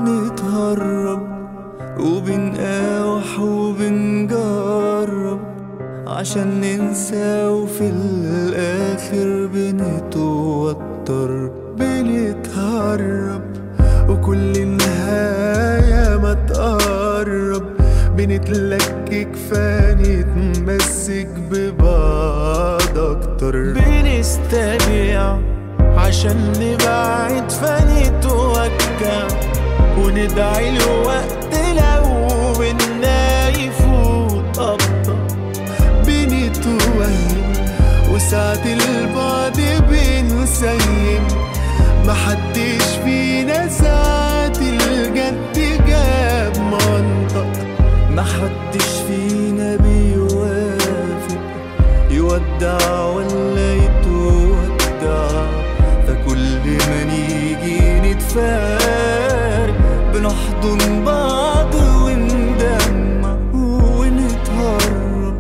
بنتهرب وبنقاوح وبنجرب عشان ننسى وفي الآخر بنتوتر بنتهرب وكل نهاية ما تقرب بنتلكك فنتمسك ببعض أكتر بنستبيع عشان نبعد فنتوجع وندعي الوقت لو منا يفوت أبطأ بنتوهم وساعة البعد بنسيم محدش فينا ساعة الجد جاب منطق محدش فينا بيوافق يودع ولا يتودع فكل ما نيجي نتفارق بنحضن بعض وندمع ونتهرب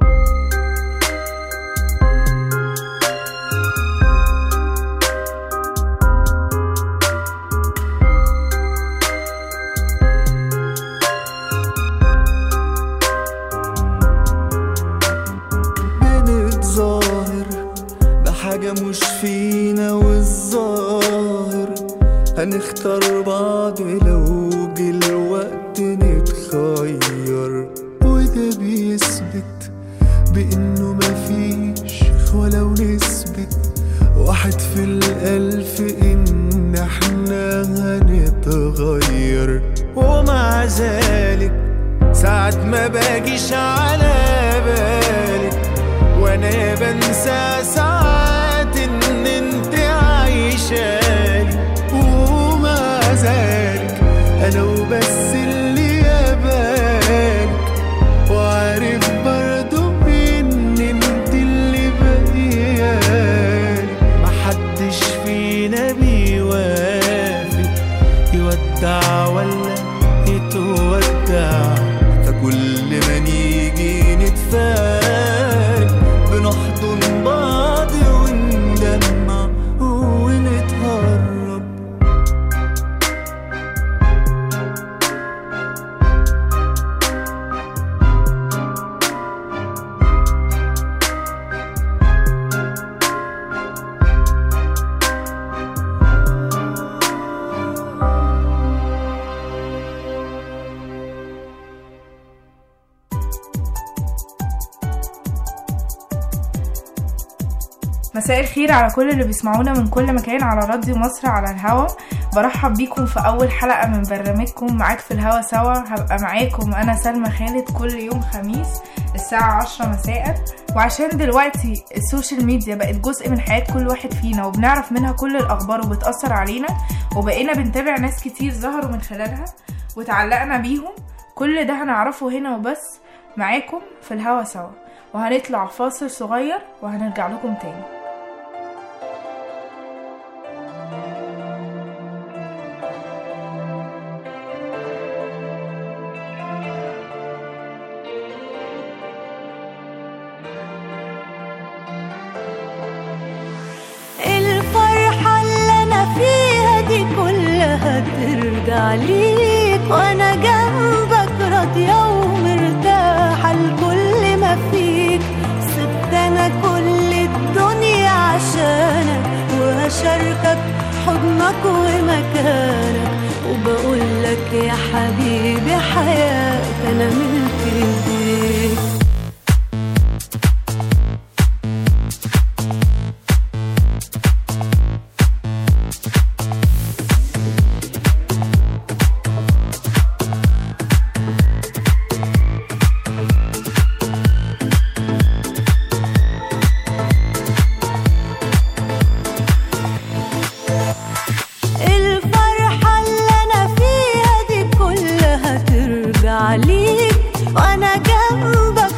بنتظاهر بحاجة مش فينا والظاهر هنختار بعض لو جه الوقت نتخير وده بيثبت بإنه مفيش ولو نسبة واحد في الألف إن احنا هنتغير ومع ذلك ساعات ما باجيش على بالك وانا بنسى ساعات ان انت عايشالي ومع ذلك انا وبس اللي بالك وعارف برضو ان انت اللي بقيالي محدش فينا بيوافق يودع ولا يتودع فكل ما نيجي نتفارق بنحضن بعض وندمع ونتهرب مساء الخير على كل اللي بيسمعونا من كل مكان على راديو مصر على الهوا برحب بيكم في أول حلقة من برنامجكم معاك في الهوا سوا هبقى معاكم أنا سلمى خالد كل يوم خميس الساعة عشرة مساء وعشان دلوقتي السوشيال ميديا بقت جزء من حياة كل واحد فينا وبنعرف منها كل الأخبار وبتأثر علينا وبقينا بنتابع ناس كتير ظهروا من خلالها وتعلقنا بيهم كل ده هنعرفه هنا وبس معاكم في الهوا سوا وهنطلع فاصل صغير وهنرجع لكم تاني الفرحة اللي أنا فيها دي كلها ترجع ليك وأنا جنبك راضية ومرتاحة لكل ما فيك سبت أنا كل الدنيا عشانك وهشاركك حضنك ومكانك وبقول لك يا حبيبي حياتي أنا ملك إيديك الفرحة اللي أنا فيها دي كلها ترجع ليك وأنا جنبك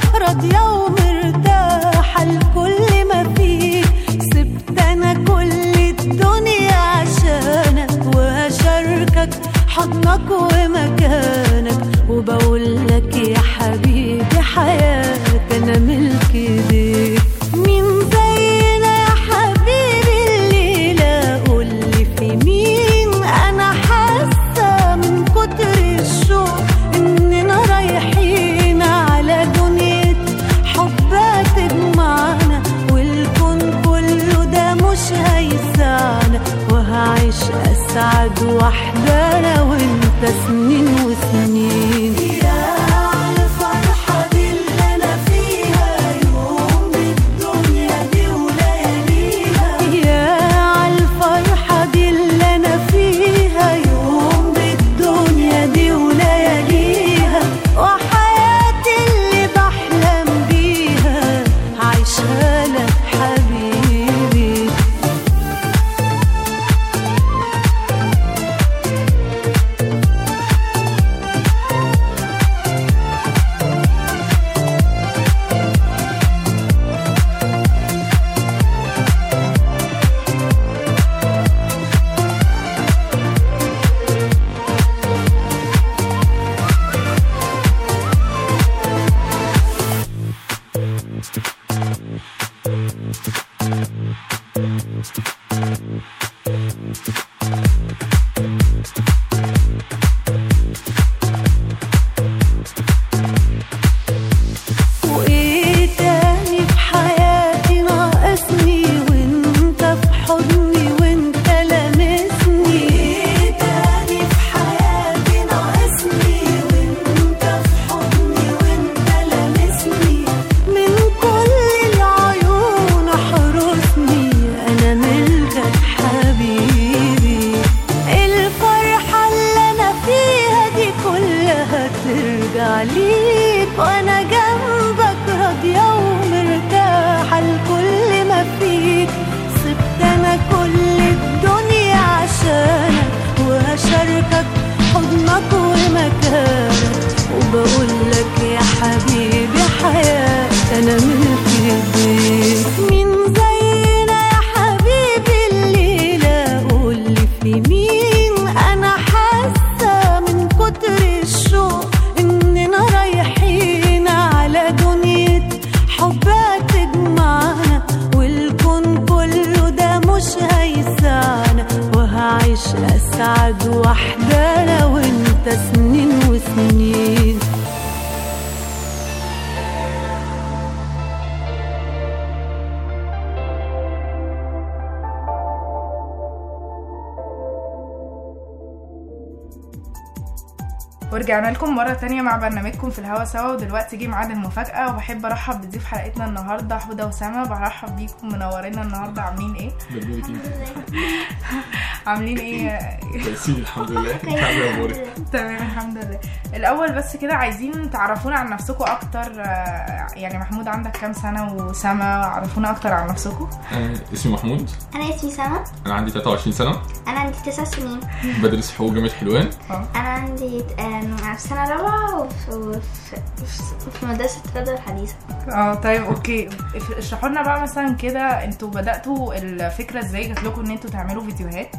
أسعد واحدة أنا وأنت سنين وسنين يا عالفرحة دي اللي أنا فيها يوم بالدنيا دي ولياليها يا عالفرحة دي اللي أنا فيها يوم بالدنيا دي ولياليها وحياتي اللي بحلم بيها عايشها لك حبيبي وايه تاني في حياتي ناقصني وانت في حضني وانت لامسني ايه تاني في حياتي ناقصني وانت في حضني وانت لامسني من كل العيون احرسني انا ملكك حبيبي الفرحة اللي أنا فيها دي كلها ترجع ليك وأنا جنبك راضية ومرتاحة لكل ما فيك سبت أنا كل الدنيا عشانك وهشاركك حضنك ومكانك وبقول لك يا حبيبي حياتي أنا ملك ايديك مين زينا يا حبيبي الليلة قولي في مين أنا حاسة من كتر الشوق إننا رايحين على دنيا حب تجمعنا والكون كله ده مش هيسعنا وهعيش أسعد واحدة أنا وأنت سنين وسنين ورجعنا لكم مرة تانية مع برنامجكم في الهوا سوا ودلوقتي جه ميعاد المفاجأة وبحب أرحب بضيف حلقتنا النهاردة حودة وسما برحب بيكم منورينا النهاردة عاملين إيه؟ برنامج عاملين إيه؟ كويسين الحمد لله انت عامل ايه اخبارك؟ تمام الحمد لله الأول بس كده عايزين تعرفونا عن نفسكم أكتر آه، يعني محمود عندك كام سنة وسما عرفونا أكتر عن نفسكم انا اسمي محمود أنا اسمي سما انا عندي 23 سنه أنا عندي تسع سنين بدرس حقوق جامعه حلوان أنا عندي آم، في سنة رابعة وفي, وفي, وفي مدرسة رضا الحديثة اه طيب اوكي اف- اشرحوا لنا بقى مثلا كده انتوا بداتوا الفكره ازاي جات لكم ان انتوا تعملوا فيديوهات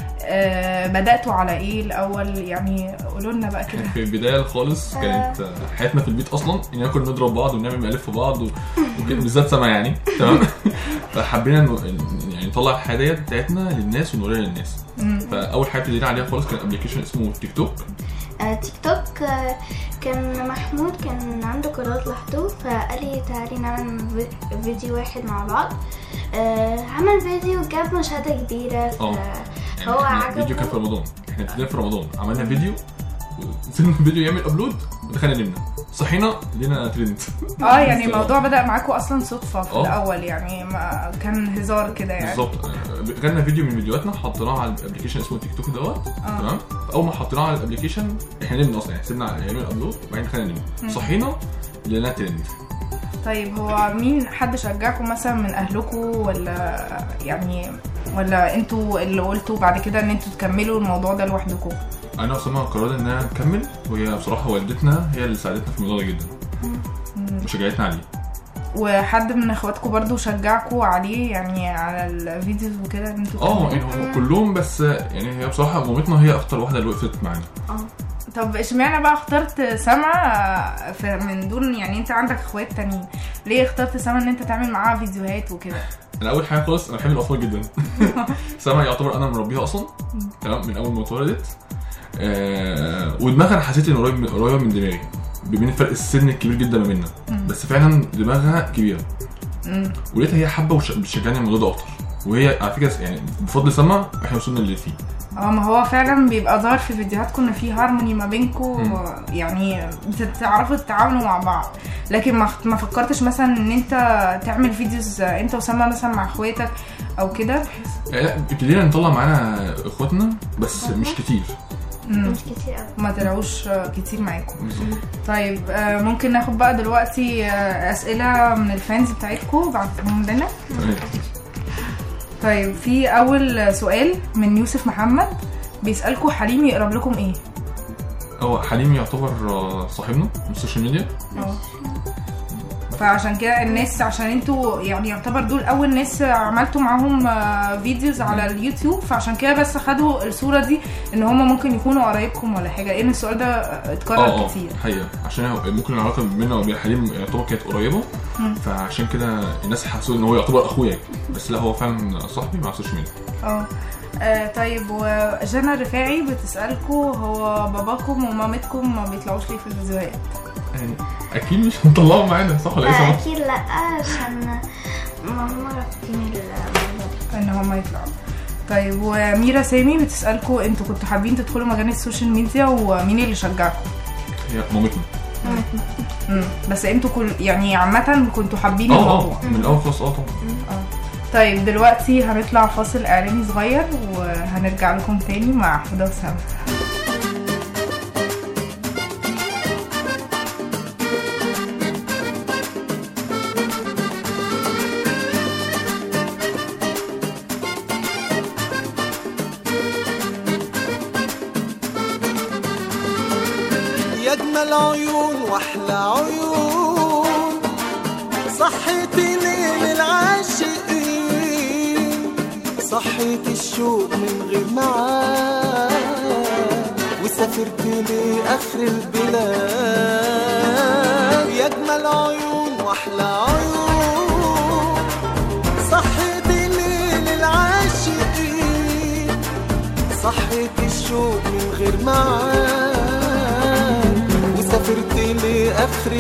آه بداتوا على ايه الاول يعني قولوا لنا بقى كده في البدايه خالص كانت آه، حياتنا في البيت اصلا اننا كنا نضرب بعض ونعمل مقالب في بعض و- وكده بالذات سما يعني تمام فحبينا انه إن- يعني نطلع الحياه ديت بتاعتنا للناس ونوريها للناس فاول حاجه ابتدينا عليها خالص كان ابلكيشن اسمه تيك توك آه، تيك توك آه، كان محمود كان عنده قناة لوحده فقال لي تعالي نعمل في- فيديو واحد مع بعض آه، عمل فيديو جاب مشاهدة كبيرة اه. فهو يعني إحنا فيديو كان في عجبه رمضان احنا ابتدينا في رمضان عملنا فيديو وسيبنا الفيديو يعمل ابلود ودخلنا نمنا صحينا لقينا ترند اه يعني الموضوع بدا معاكم اصلا صدفه في اه. الاول يعني ما كان هزار كده يعني بالظبط آه، خدنا فيديو من فيديوهاتنا حطيناه على الابلكيشن اسمه تيك توك دوت تمام فاول ما حطيناه على الابلكيشن احنا نمنا اصلا يعني سيبنا يعمل ابلود وبعدين خلينا ننام صحينا لقيناه ترند طيب هو مين حد شجعكم مثلا من اهلكم ولا يعني ولا انتوا اللي قلتوا بعد كده ان انتوا تكملوا الموضوع ده لوحدكم انا وسام قررنا انها نكمل وهي بصراحه والدتنا هي اللي ساعدتنا في الموضوع ده جدا وشجعتنا عليه وحد من اخواتكم برضو شجعكم عليه يعني على الفيديوز وكده ان انتوا اه تكملوا؟ يعني هم كلهم بس يعني هي بصراحه مامتنا هي اكتر واحده اللي وقفت معانا طب اشمعنى بقى اخترت سما في من دون يعني انت عندك اخوات تانيين ليه اخترت سما ان انت تعمل معاها فيديوهات وكده انا اول حاجه خالص انا بحب الاطفال جدا سما يعتبر انا مربيها اصلا تمام من اول ما اتولدت آه ودماغها انا حسيت ان قريب من قريبه من دماغي بين فرق السن الكبير جدا ما بيننا بس فعلا دماغها كبيره مم. ولقيتها هي حابه وش- بتشجعني على الموضوع ده اكتر وهي على فكره يعني بفضل سما احنا وصلنا للي فيه اه ما هو فعلا بيبقى ظاهر في فيديوهاتكم ان في هارموني ما بينكم مم. يعني بتعرفوا تتعاملوا مع بعض لكن ما ما فكرتش مثلا ان انت تعمل فيديوز انت وسما مثلا مع اخواتك او كده بحيث لا ابتدينا نطلع معانا اخواتنا بس مش كتير مم. مش كتير قوي ما طلعوش كتير معاكم بالظبط طيب آه، ممكن ناخد بقى دلوقتي آه، اسئله من الفانز بتاعتكم بعتهم لنا تمام. طيب في اول سؤال من يوسف محمد بيسالكم حليم يقرب لكم ايه هو حليم يعتبر آه، صاحبنا من السوشيال ميديا اه فعشان كده الناس عشان انتوا يعني يعتبر دول اول ناس عملتوا معاهم آه، فيديوز على اليوتيوب فعشان كده بس خدوا الصوره دي ان هما ممكن يكونوا قرايبكم ولا حاجه لان السؤال ده اتكرر اه اه كتير حقيقة عشان هو- ممكن العلاقة بيننا وبين حليم يعتبر كانت قريبة مم. فعشان كده الناس حسوا ان هو يعتبر اخويا بس لا هو فعلا صاحبي مع السوشيال ميديا اه آه، طيب وجنى الرفاعي بتسألكوا هو باباكم ومامتكم ما بيطلعوش ليه في الفيديوهات يعني اكيد مش هنطلعه معانا صح ولا ايه لا سما؟ اكيد لا عشان ما هم رافضين الموضوع ده. ان هما يطلعوا طيب وميرا سامي بتسألكوا انتوا كنتوا حابين تدخلوا مجال السوشيال ميديا ومين اللي شجعكم هي مامتنا مم. بس انتوا كل يعني عامة كنتوا حابين اه الموضوع اه من الاول خالص اه طبعا طيب دلوقتي هنطلع فاصل اعلاني صغير وهنرجع لكم تاني مع حدى وسام يا اجمل عيون واحلى عيون صحيتي ليل العاشقين صحيت الشوق من غير معاد وسافرت لاخر البلاد يا اجمل عيون واحلى عيون صحيتي ليل العاشقين صحيت الشوق من غير معاد وسافرت لآخر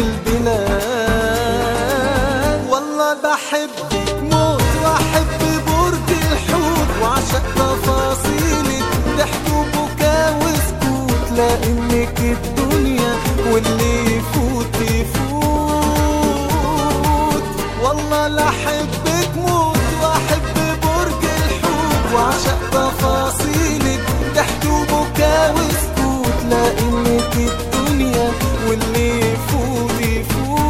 البلاد والله بحبك موت وأحب برج الحوت وعشق تفاصيلك ضحك وبكا وسكوت لأنك الدنيا واللي يفوت يفوت والله لا أحبك موت وأحب برج الحوت وعشق تفاصيلك ضحك وبكا وسكوت لأنك الدنيا واللي يفوت يفوت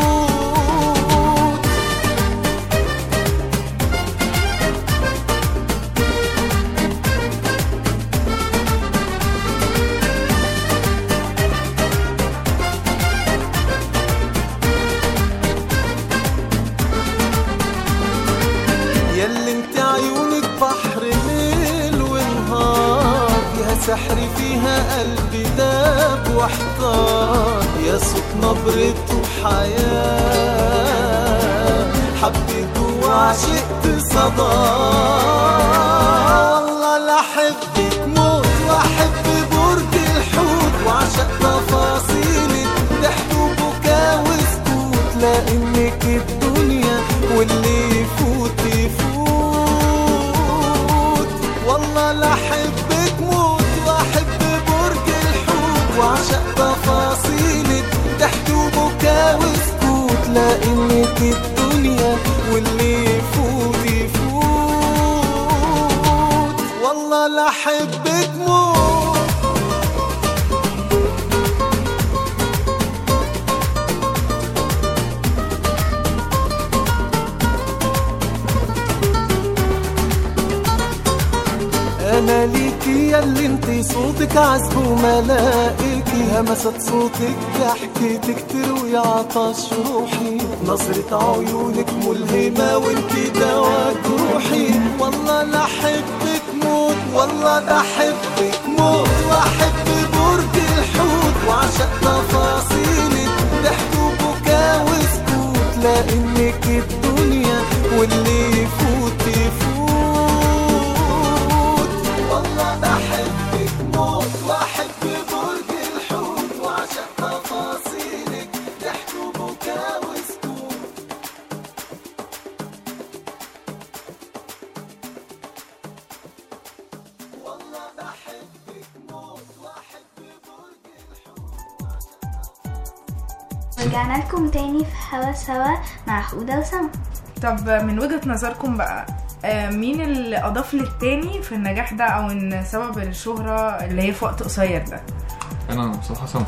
ياللي انت عيونك بحر ليل ونهار فيها سحر فيها قلبي داب واحتار يا صوت نبرته حياة حبيت وعشقت صدى والله لا احبك موت واحب برج الحوت وعشق تفاصيلك ضحك وبكا وسكوت لانك الدنيا واللي يفوت يفوت والله لا احبك موت واحب برج الحوت وعشق تفاصيلك ضحك وبكا وسكوت لانك الدنيا واللي يفوت يفوت والله لا احبك موت انا ليكي يا اللي انتي صوتك عذب وملائكي همست صوتك ضحكتك تروي عطش روحي نظرة عيونك ملهمة وانتي دوا جروحي والله لا احبك موت والله لا احبك موت واحب برج الحوت وعشق تفاصيلك ضحك وبكا وسكوت لانك الدنيا واللي يفوت يفوت والله بحبك موت واحب برج الحوت وعشق تفاصيلك ضحك وبكا وسكوت والله رجعنا لكم تاني في هوا سوا مع حودة وسما طب من وجهة نظركم بقى آه، مين اللي اضاف للتاني في النجاح ده او ان سبب الشهرة اللي هي في وقت قصير ده انا بصراحه سما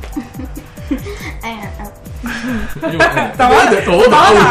أيوة ايوه أنا. طبعا. ده تواضع قوي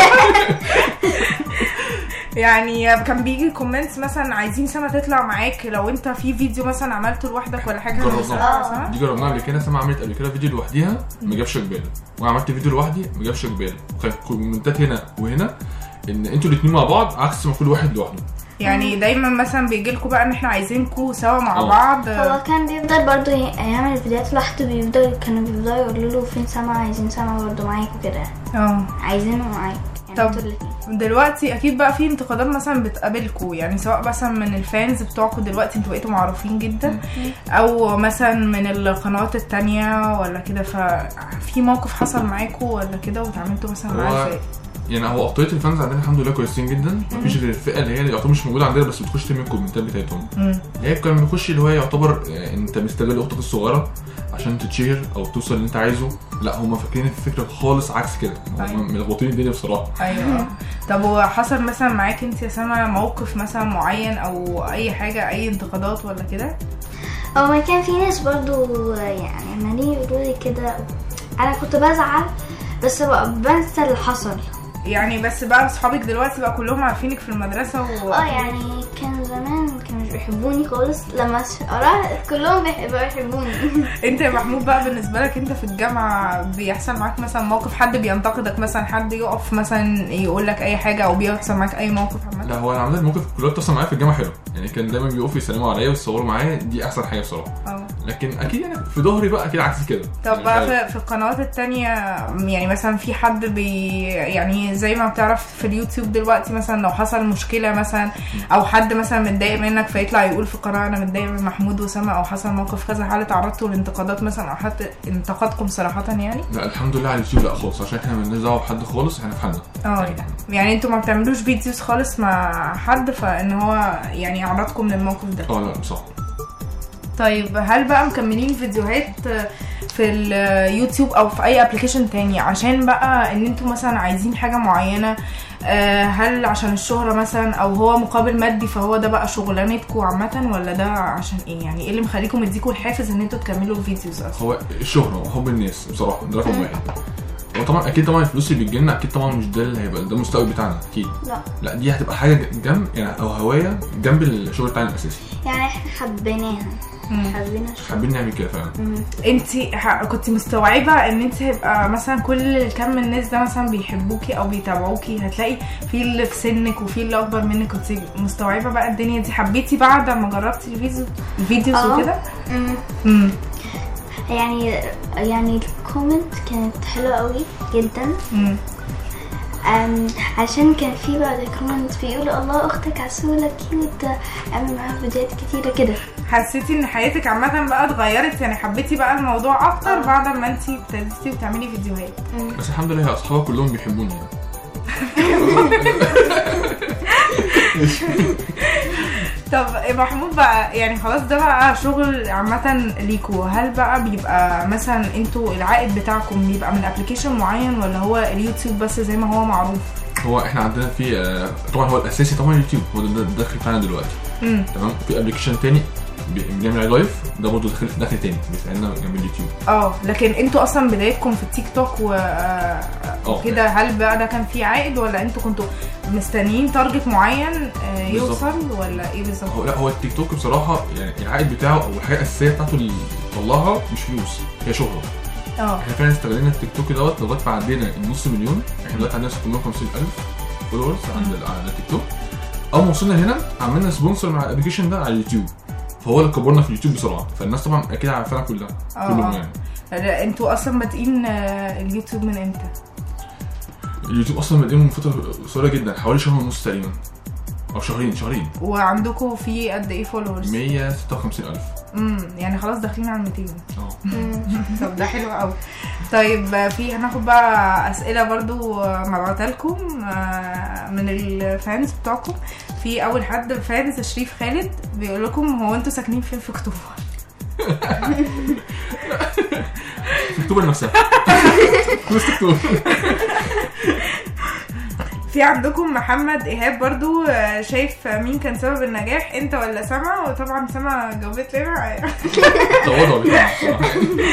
يعني كان بيجي كومنتس مثلا عايزين سما تطلع معاك لو انت في فيديو مثلا عملته لوحدك ولا حاجه جربناه. مثلا سما؟ دي جربناها قبل كده سما عملت قبل كده فيديو لوحديها ما جابش قباله وانا عملت فيديو لوحدي ما جابش قباله وكان كومنتات هنا وهنا ان انتوا الاثنين مع بعض عكس ما كل واحد لوحده يعني دايما مثلا بيجي لكم بقى ان احنا عايزينكم سوا مع اه. بعض هو كان بيفضل برضه ي- يعمل فيديوهات لوحده بيفضل كانوا بيفضلوا يقولوا له فين سما عايزين سما برضه معاك وكده اه عايزينه معاك يعني طب. انتوا الاتنين دلوقتي اكيد بقى في انتقادات مثلا بتقابلكم يعني سواء مثلا من الفانز بتوعكم دلوقتي انتوا بقيتوا معروفين جدا او مثلا من القنوات التانية ولا كده ففي موقف حصل معاكم ولا كده وتعاملتوا مثلا معاه هو ازاي يعني هو اكتريه الفانز عندنا الحمد لله كويسين جدا مفيش غير الفئه اللي هي اللي يعتبر مش موجوده عندنا بس بتخش تعمل الكومنتات بتاعتهم مم. هي كان بيخش اللي هو يعتبر آه، انت مستغل اختك الصغيره عشان تتشهر او توصل اللي انت عايزه لا هم فاكرين الفكره خالص عكس كده أيوة. هم ملخبطين الدنيا بصراحه ايوه طب هو حصل مثلا معاك انت يا سما موقف مثلا معين او اي حاجه اي انتقادات ولا كده هو ما كان في ناس برضو يعني عمالين يقولوا لي كده انا كنت بزعل بس بقى بنسى اللي حصل يعني بس بقى اصحابك دلوقتي بقى كلهم عارفينك في المدرسه و... اه يعني كان زمان كانوا مش بيحبوني خالص لما ش- كلهم بيحبوا يحبوني انت يا محمود بقى بالنسبه لك انت في الجامعه بيحصل معاك مثلا موقف حد بينتقدك مثلا حد يقف مثلا يقول لك اي حاجه او بيحصل معاك اي موقف عامه لا هو انا عملت الموقف كلها بتحصل معايا في الجامعه حلو يعني كان دايما بيقفوا يسلموا عليا ويصوروا معايا دي احسن حاجه بصراحه اه لكن اكيد يعني في ظهري بقى اكيد عكس كده طب يعني بقى مش عارف. في, في القنوات التانية يعني مثلا في حد بي يعني زي ما بتعرف في اليوتيوب دلوقتي مثلا لو حصل مشكلة مثلا او حد مثلا متضايق منك فيطلع يقول في قناة انا متضايق من محمود وسما او حصل موقف كذا هل تعرضتوا لانتقادات مثلا او حتى انتقادكم صراحة يعني؟ لا الحمد لله على اليوتيوب لا خالص عشان احنا مالناش دعوه بحد خالص احنا في حالنا اه يعني انتوا ما بتعملوش فيديوز خالص مع حد فان هو يعني يعرضكم للموقف ده اه لا صح طيب هل بقى مكملين فيديوهات في اليوتيوب او في اي ابلكيشن تاني عشان بقى ان انتوا مثلا عايزين حاجه معينه آه، هل عشان الشهرة مثلا او هو مقابل مادي فهو ده بقى شغلانتكم عامة ولا ده عشان ايه يعني ايه اللي مخليكم يديكوا الحافز ان انتوا تكملوا الفيديوز اصلا هو الشهره وحب الناس بصراحه ده رقم واحد هو طبعا اكيد طبعا الفلوس اللي بتجيلنا اكيد طبعا مش ده اللي هيبقى ده المستوى بتاعنا اكيد لا لا دي هتبقى حاجه جنب يعني او هوايه جنب الشغل بتاعنا الاساسي يعني احنا حبيناها مم. حبينا الشغل حابين نعمل كده فعلا انت كنت مستوعبة ان انت هيبقى مثلا كل كم من الناس ده مثلا بيحبوكي او بيتابعوكي هتلاقي في اللي في سنك وفي اللي اكبر منك كنت مستوعبة بقى الدنيا دي حبيتي بعد ما جربتي الفيديو الفيديوز اه. وكده مم. امم يعني يعني الكومنت كانت حلوة قوي جدا امم أم، عشان كان في بعد الكومنت بيقولوا الله اختك عسولة كيوت اعمل معاها فيديوهات كتيرة كده حسيتي ان حياتك عامة بقى اتغيرت يعني حبيتي بقى الموضوع اكتر بعد ما انت ابتديتي وتعملي فيديوهات بس الحمد لله اصحابها كلهم بيحبوني يعني طب يا محمود بقى يعني خلاص ده بقى شغل عامة ليكوا هل بقى بيبقى مثلا انتوا العائد بتاعكم بيبقى من ابلكيشن معين ولا هو اليوتيوب بس زي ما هو معروف؟ هو احنا عندنا في آه، طبعا هو الاساسي طبعا اليوتيوب هو ده ده الدخل بتاعنا دلوقتي امم تمام في ابلكيشن تاني بي- بنعمل عليه لايف ده برضه دخل دخل تاني بيساعدنا جنب اليوتيوب اه لكن انتوا اصلا بدايتكم في التيك توك و- آه، وكده هل بقى ده كان فيه عائد ولا انتوا كنتوا مستنيين تارجت معين آه، بالظبط. يوصل ولا ايه بالظبط؟ هو لا هو التيك توك بصراحه يعني العائد بتاعه او الحاجه الاساسيه بتاعته اللي طلعها مش فلوس هي شهره اه احنا فعلا استغلينا التيك توك دوت لغايه ما عدينا النص مليون احنا دلوقتي عندنا 650 الف فولورز عند على التيك توك اول ما وصلنا هنا عملنا سبونسر مع الابلكيشن ده على اليوتيوب فهو اللي كبرنا في اليوتيوب بسرعه فالناس طبعا اكيد عارفانا كلها آه. كلهم يعني لا، انتوا اصلا بادئين آه، اليوتيوب من امتى؟ اليوتيوب اصلا بادئين من فتره قصيره جدا حوالي شهر ونص تقريبا او شهرين شهرين وعندكم في قد ايه فولورز؟ 156 الف امم يعني خلاص داخلين على 200 اه طب ده حلو قوي طيب آه، في هناخد بقى اسئله برضو آه، مبعوته لكم آه، من الفانز بتوعكم في اول حد فانز شريف خالد بيقول لكم هو انتوا ساكنين فين في اكتوبر مكتوبه لنفسها فلوس تكتب في عندكم محمد ايهاب برضو آه، شايف مين كان سبب النجاح انت ولا سما وطبعا سما جاوبت لنا تواضع بتاعها بصراحه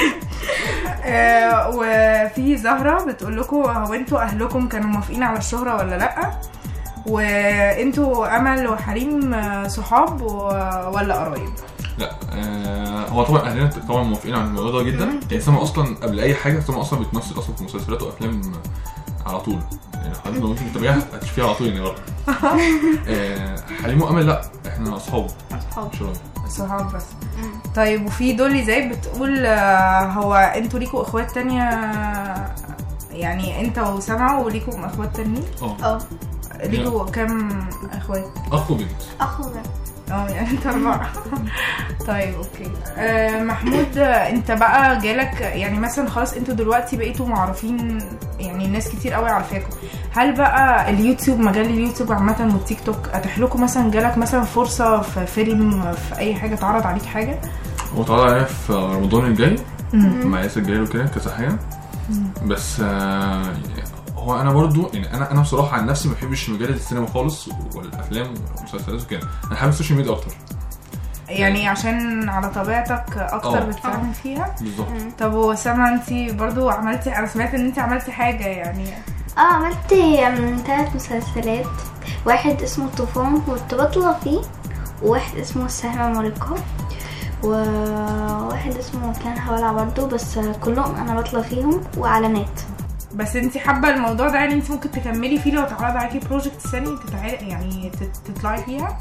آه، وفي زهرة بتقول لكم هو انتوا اهلكم كانوا موافقين على الشهرة ولا لا وانتوا امل وحريم آه، صحاب و- ولا قرايب لا آه هو طبعا اهلنا طبعا موافقين على الموضوع ده جدا يعني سما اصلا قبل اي حاجه سما اصلا بتمثل اصلا في مسلسلات وافلام على طول يعني حضرتك لو ممكن تتابعيها هتشوفيها على طول يعني ورا آه حليم وامل لا احنا اصحاب أصحاب. مش قرايب. صحاب بس طيب وفي دولي زي بتقول آه، هو انتوا ليكوا اخوات تانية يعني انت وسما وليكوا اخوات تانيين اه اه ليكوا كام اخوات اخ وبنت اخو بقى. اه يعني انت اربعة طيب اوكي آه محمود آه، انت بقى جالك يعني مثلا خلاص انتوا دلوقتي بقيتوا معروفين يعني ناس كتير قوي عارفاكم هل بقى اليوتيوب مجال اليوتيوب عامة والتيك توك اتاح لكم مثلا جالك مثلا فرصة في فيلم في اي حاجة اتعرض عليك حاجة؟ هو اتعرض عليا في رمضان الجاي مع ياسر جلال وكده كسحية بس آه هو انا برضو يعني انا انا بصراحه عن نفسي ما بحبش مجال السينما خالص والافلام والمسلسلات وكده انا حابب السوشيال ميديا اكتر يعني عشان على طبيعتك اكتر اه. بتفهم فيها بالظبط طب وسامة انت برضو عملتي انا سمعت ان انت عملتي حاجة يعني اه عملت ثلاث مسلسلات واحد اسمه طوفان كنت بطلع فيه وواحد اسمه السهمة ماركة وواحد اسمه كان هولع برضه بس كلهم انا بطلع فيهم واعلانات بس انت حابه الموضوع ده يعني انت ممكن تكملي فيه لو اتعرض عليكي بروجكت ثاني تتع... يعني تت- تطلعي فيها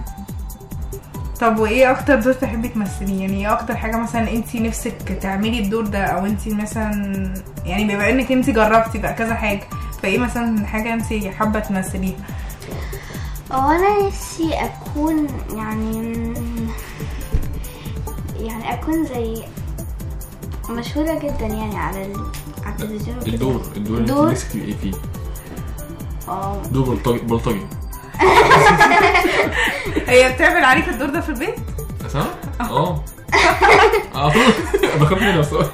طب وايه اكتر دور تحبي تمثليه يعني ايه اكتر حاجه مثلا انت نفسك تعملي الدور ده او انت مثلا يعني بما انك انت جربتي بقى كذا حاجه فايه مثلا حاجه انت حابه تمثليها هو انا نفسي اكون يعني يعني اكون زي مشهورة جدا يعني على ال... على التلفزيون وكده. الدور الدور اللي انت دور نفسك تبقي فيه اه دور بلطجي بلطجي هي بتعمل عليك الدور ده في البيت سامع؟ اه على طول بخاف منها بصراحه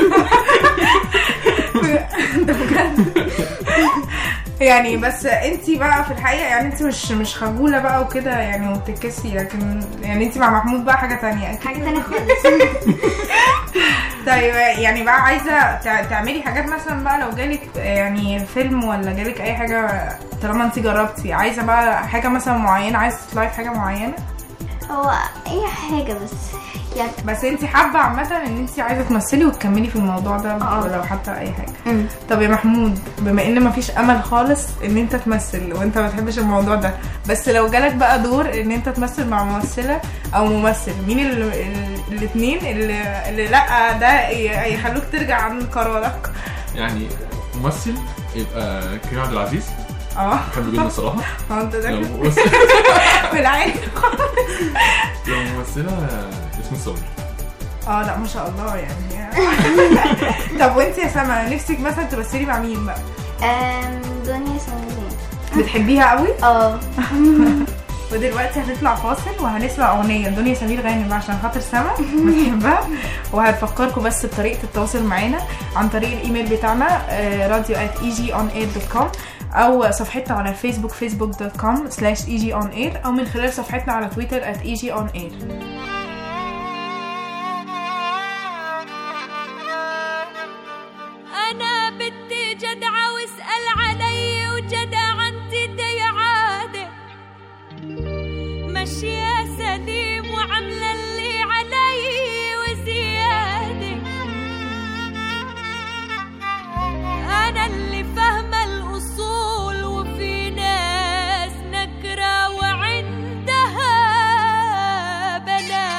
ده بجد يعني بس انت بقى في الحقيقه يعني انت مش مش خجوله بقى وكده يعني وبتتكسي لكن يعني انت مع محمود بقى حاجه تانية أكيد. حاجة تانية خالص طيب يعني بقى عايزه تع- تعملي حاجات مثلا بقى لو جالك يعني فيلم ولا جالك اي حاجه طالما انت جربتي عايزه بقى حاجه مثلا معينه عايزه تطلعي في حاجه معينه هو اي حاجة بس يعني بس انت حابه عامه ان انت عايزه تمثلي وتكملي في الموضوع ده اه. لو حتى اي حاجه مم. طب يا محمود بما ان مفيش امل خالص ان انت تمثل وانت ما بتحبش الموضوع ده بس لو جالك بقى دور ان انت تمثل مع ممثله او ممثل مين الاثنين اللي, اللي لا ده ي- يخلوك ترجع عن قرارك يعني ممثل يبقى كريم عبد العزيز اه بحبه جدا الصراحه ما انت ده لو كده ممثل في العادي لو ممثله ياسمين صبري اه لا ما شاء الله يعني طب وانت يا سما نفسك مثلا تمثلي مع مين بقى أم، دنيا سميرين بتحبيها قوي اه ودلوقتي هنطلع فاصل وهنسمع اغنيه دنيا سمير غانم عشان خاطر سما بنحبها وهنفكركم بس بطريقه التواصل معانا عن طريق الايميل بتاعنا راديو at egyonair.com او صفحتنا على الفيسبوك facebook.com slash egyonair او من خلال صفحتنا على تويتر at egyonair انا بدي جدعة واسأل علي وجدعنتي دي عادة ماشية سليم وعاملة اللي علي وزيادة انا اللي فاهمة الاصول وفي ناس نكرة وعندها بلاده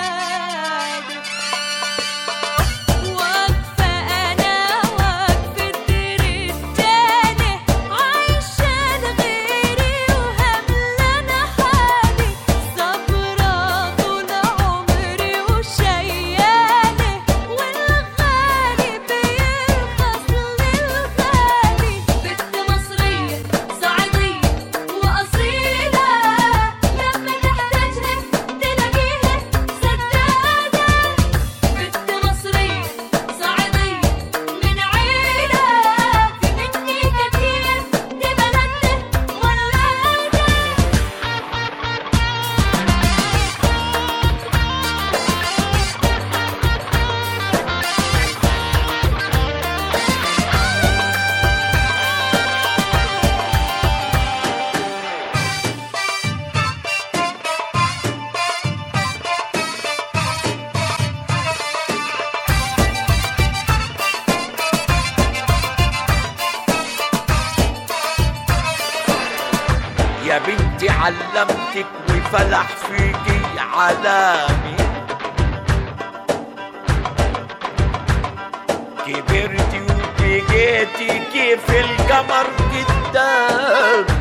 علمتك وفلح فيكي علامي كبرتي وبقيتي كيف القمر قدامي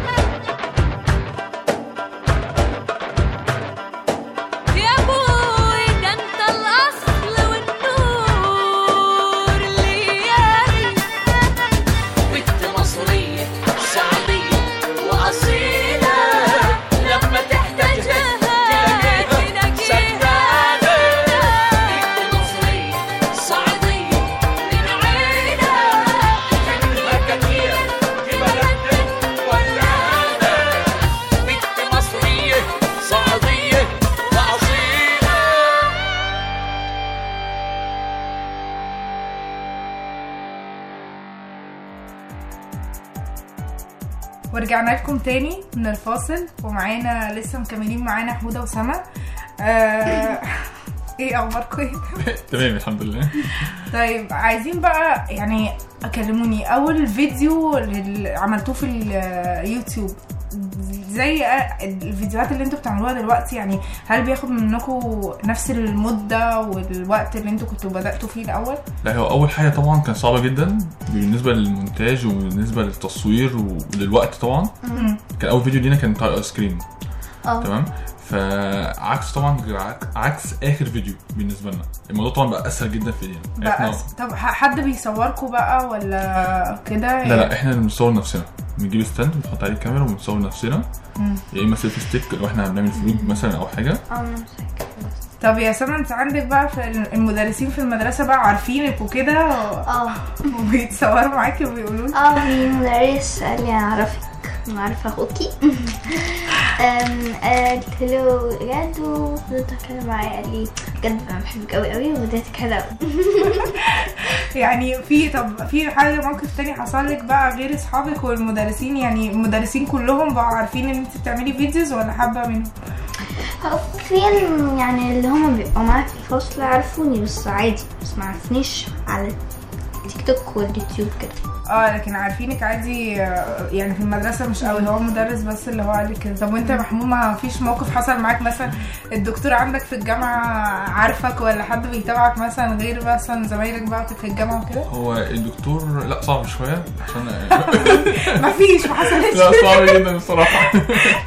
يا ابوي ده انت الاصل والنور الليالي بنت مصرية شعبية وأصيلة لما تحتاج تلاقيها سندانة بنت مصرية صعيدية من عينة منها كتير في بلدنا ولادة بنت مصرية صعيدية وأصيلة ورجعنا لكم تاني من الفاصل ومعانا لسه مكملين معانا حوده وسما آه ايه اخباركم ايه تمام الحمد لله طيب عايزين بقى يعني اكلموني اول فيديو اللي عملتوه في اليوتيوب زي الفيديوهات اللي انتوا بتعملوها دلوقتي يعني هل بياخد منكم نفس المدة والوقت اللي انتوا كنتوا بدأتوا فيه الأول؟ لا هو اول حاجه طبعا كان صعبه جدا بالنسبه للمونتاج وبالنسبه للتصوير وللوقت طبعا مم. كان اول فيديو لينا كان بتاع الايس كريم اه تمام فعكس طبعا غير عك- عكس اخر فيديو بالنسبه لنا الموضوع طبعا بقى اسهل جدا في ايدينا بقى إحنا- طب ح- حد بيصوركم بقى ولا كده؟ لا لا احنا اللي بنصور نفسنا بنجيب ستاند بنحط عليه الكاميرا وبنصور نفسنا مم. يا اما سيلفي ستيك لو احنا بنعمل فلوج مثلا او حاجه اه انا مساك طب يا سما انت عندك بقى في المدرسين في المدرسة بقى عارفينك وكده اه وبيتصوروا معاكي وبيقولوا لك اه في مدرس قال لي انا اعرفك انا عارفه اخوكي أم، قلت له بجد وفضلت اتكلم معاه قال لي بجد انا بحبك قوي قوي وفيديوهاتك حلوه قوي يعني في طب في حاجة موقف تاني حصل لك بقى غير اصحابك والمدرسين يعني المدرسين كلهم بقوا عارفين ان انت بتعملي فيديوز ولا حابة منهم؟ هو في يعني اللي هما بيبقوا معايا في الفصل عارفوني بس عادي بس ما عرفنيش على تيك توك واليوتيوب كده اه لكن عارفينك عادي آه، يعني في المدرسة مش قوي هو مدرس بس اللي هو قال لك كده طب وانت يا محمود ما فيش موقف حصل معاك مثلا الدكتور عندك في الجامعة عارفك ولا حد بيتابعك مثلا غير مثلا زمايلك بقى في الجامعة وكده؟ هو الدكتور لا صعب شويه عشان ما فيش ما حصلتش لا صعب جدا الصراحه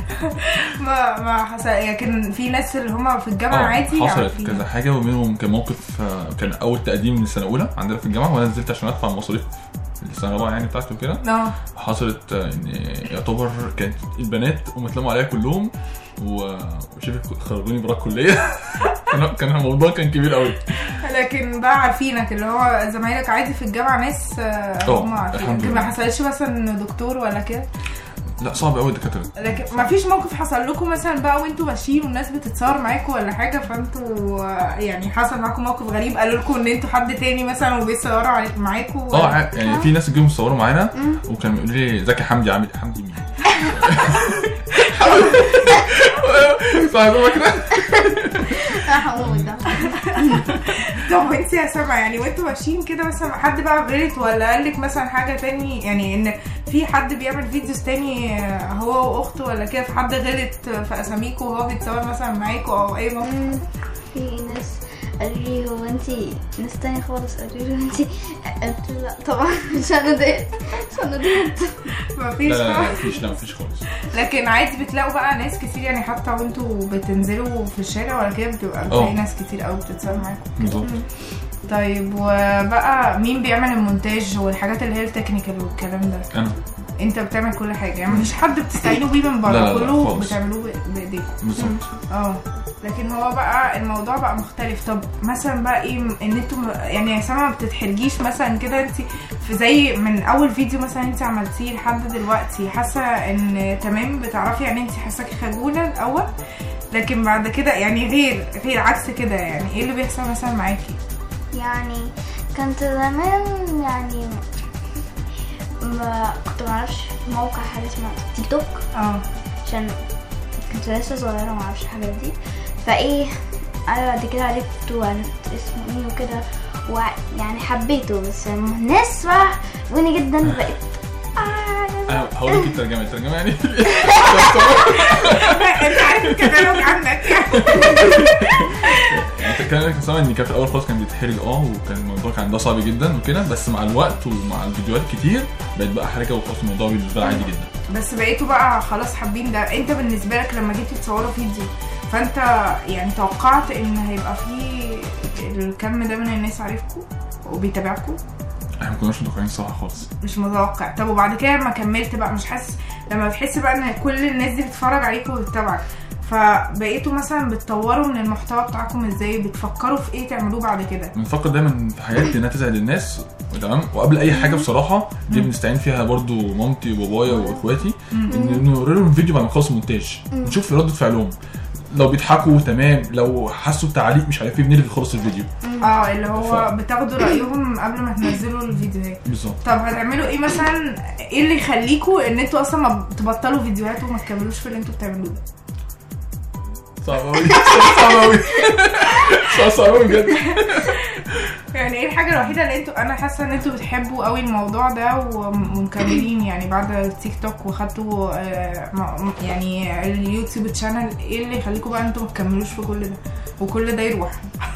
ما ما حصل لكن في ناس اللي هم في الجامعة اه عادي حصلت عارفين. كذا حاجه ومنهم كان موقف آه، كان اول تقديم من السنه الاولى عندنا في الجامعه وانا نزلت عشان ادفع مصاريف السنه الرابعه يعني بتاعتي وكده اه حصلت آه، ان يعتبر كانت البنات هم اتلموا عليا كلهم و- وشبه خرجوني بره الكليه كان- كان الموضوع كان كبير قوي لكن بقى عارفينك اللي هو زمايلك عادي في الجامعة ناس آه، هم اه، عارفين الحمد لكن ما لله. حصلش مثلا دكتور ولا كده لا صعب قوي الدكاتره لكن ما فيش موقف حصل لكم مثلا بقى وانتوا ماشيين والناس بتتصور معاكم ولا حاجه فانتوا آه، يعني حصل معاكم موقف غريب قالوا لكم ان انتوا حد تاني مثلا وبيتصوروا عليك معاكم اه ع- يعني في ناس جم يصوروا معانا وكانوا بيقولوا لي زكي حمدي عامل إيه؟ حمدي مين؟ صح كده؟ محمود ده طب وانت يا سما يعني وانتوا ماشيين كده مثلا حد بقى غلط ولا قال لك مثلا حاجه تاني يعني ان في حد بيعمل فيديوز تاني آه، هو واخته ولا كده في حد غلط في اساميكوا وهو بيتصور مثلا معاكوا او اي موقف في ناس قالوا لي هو انت ناس تانية خالص قالوا لي انت قلت له لا طبعا مش انا ديت مش انا ديت ما لا فيش لا لا مفيش لا مفيش خالص لكن عادي بتلاقوا بقى ناس كتير يعني حتى وانتوا بتنزلوا في الشارع ولا كده بتبقى بتلاقي اه. ناس كتير قوي بتتصور معاكم بالظبط طيب وبقى مين بيعمل المونتاج والحاجات اللي هي التكنيكال والكلام ده انا انت بتعمل كل حاجه يعني مفيش حد بتستعينوا بيه من بره لا، لا، لا، كله خالص. بتعملوه ب- بايديكم بالظبط اه لكن هو بقى الموضوع بقى مختلف طب مثلا بقى ايه ان انتوا م- يعني يا سما ما بتتحرجيش مثلا كده انت في زي من اول فيديو مثلا انت عملتيه لحد دلوقتي حاسه ان تمام بتعرفي يعني انت حاساكي خجوله الاول لكن بعد كده يعني غير غير عكس كده يعني ايه اللي بيحصل مثلا معاكي يعني كنت زمان يعني ما كنت معرفش موقع حاجة اسمها تيك توك اه عشان كنت لسه صغيرة معرفش الحاجات دي فايه انا بعد كده عرفت وعرفت اسمه ايه وكده ويعني حبيته بس الناس بقى بني جدا بقت آه انا هقول لك الترجمه الترجمه يعني انت عارف الكتالوج عندك يعني بتتكلم كان سامع ان كان في الاول خالص كان بيتحرج اه وكان الموضوع كان ده صعب جدا وكده بس مع الوقت ومع الفيديوهات كتير بقت بقى حركه وخلاص الموضوع بالنسبه لي عادي جدا بس بقيتوا بقى خلاص حابين ده انت بالنسبه لك لما جيتوا تصوروا فيديو فانت يعني توقعت ان هيبقى في الكم ده من الناس عارفكم وبيتابعكم احنا ما كناش متوقعين الصراحه خالص مش متوقع طب وبعد كده لما كملت بقى مش حاسس لما بتحس بقى ان كل الناس دي بتتفرج عليك وبتتابعك فبقيتوا مثلا بتطوروا من المحتوى بتاعكم ازاي بتفكروا في ايه تعملوا بعد كده بنفكر دايما في حياتي انها تسعد الناس تمام وقبل اي حاجه بصراحه دي بنستعين فيها برضو مامتي وبابايا واخواتي ان نوري لهم فيديو بعد ما نخلص المونتاج نشوف رده فعلهم لو بيضحكوا تمام لو حسوا بتعليق مش عارف ايه بنلغي خالص الفيديو اه اللي هو ف- بتاخدوا رايهم قبل ما تنزلوا الفيديوهات بالظبط طب هتعملوا ايه مثلا ايه اللي يخليكوا ان انتوا اصلا ما تبطلوا فيديوهات وما تكملوش في اللي انتوا بتعملوه ده صعب قوي صعب قوي صعب قوي بجد يعني ايه الحاجه الوحيده اللي انتوا انا حاسه ان انتوا بتحبوا قوي الموضوع ده وم- ومكملين يعني بعد التيك توك وخدتوا آه، م- يعني اليوتيوب تشانل ايه اللي يخليكوا بقى انتوا ما تكملوش في كل ده وكل ده يروح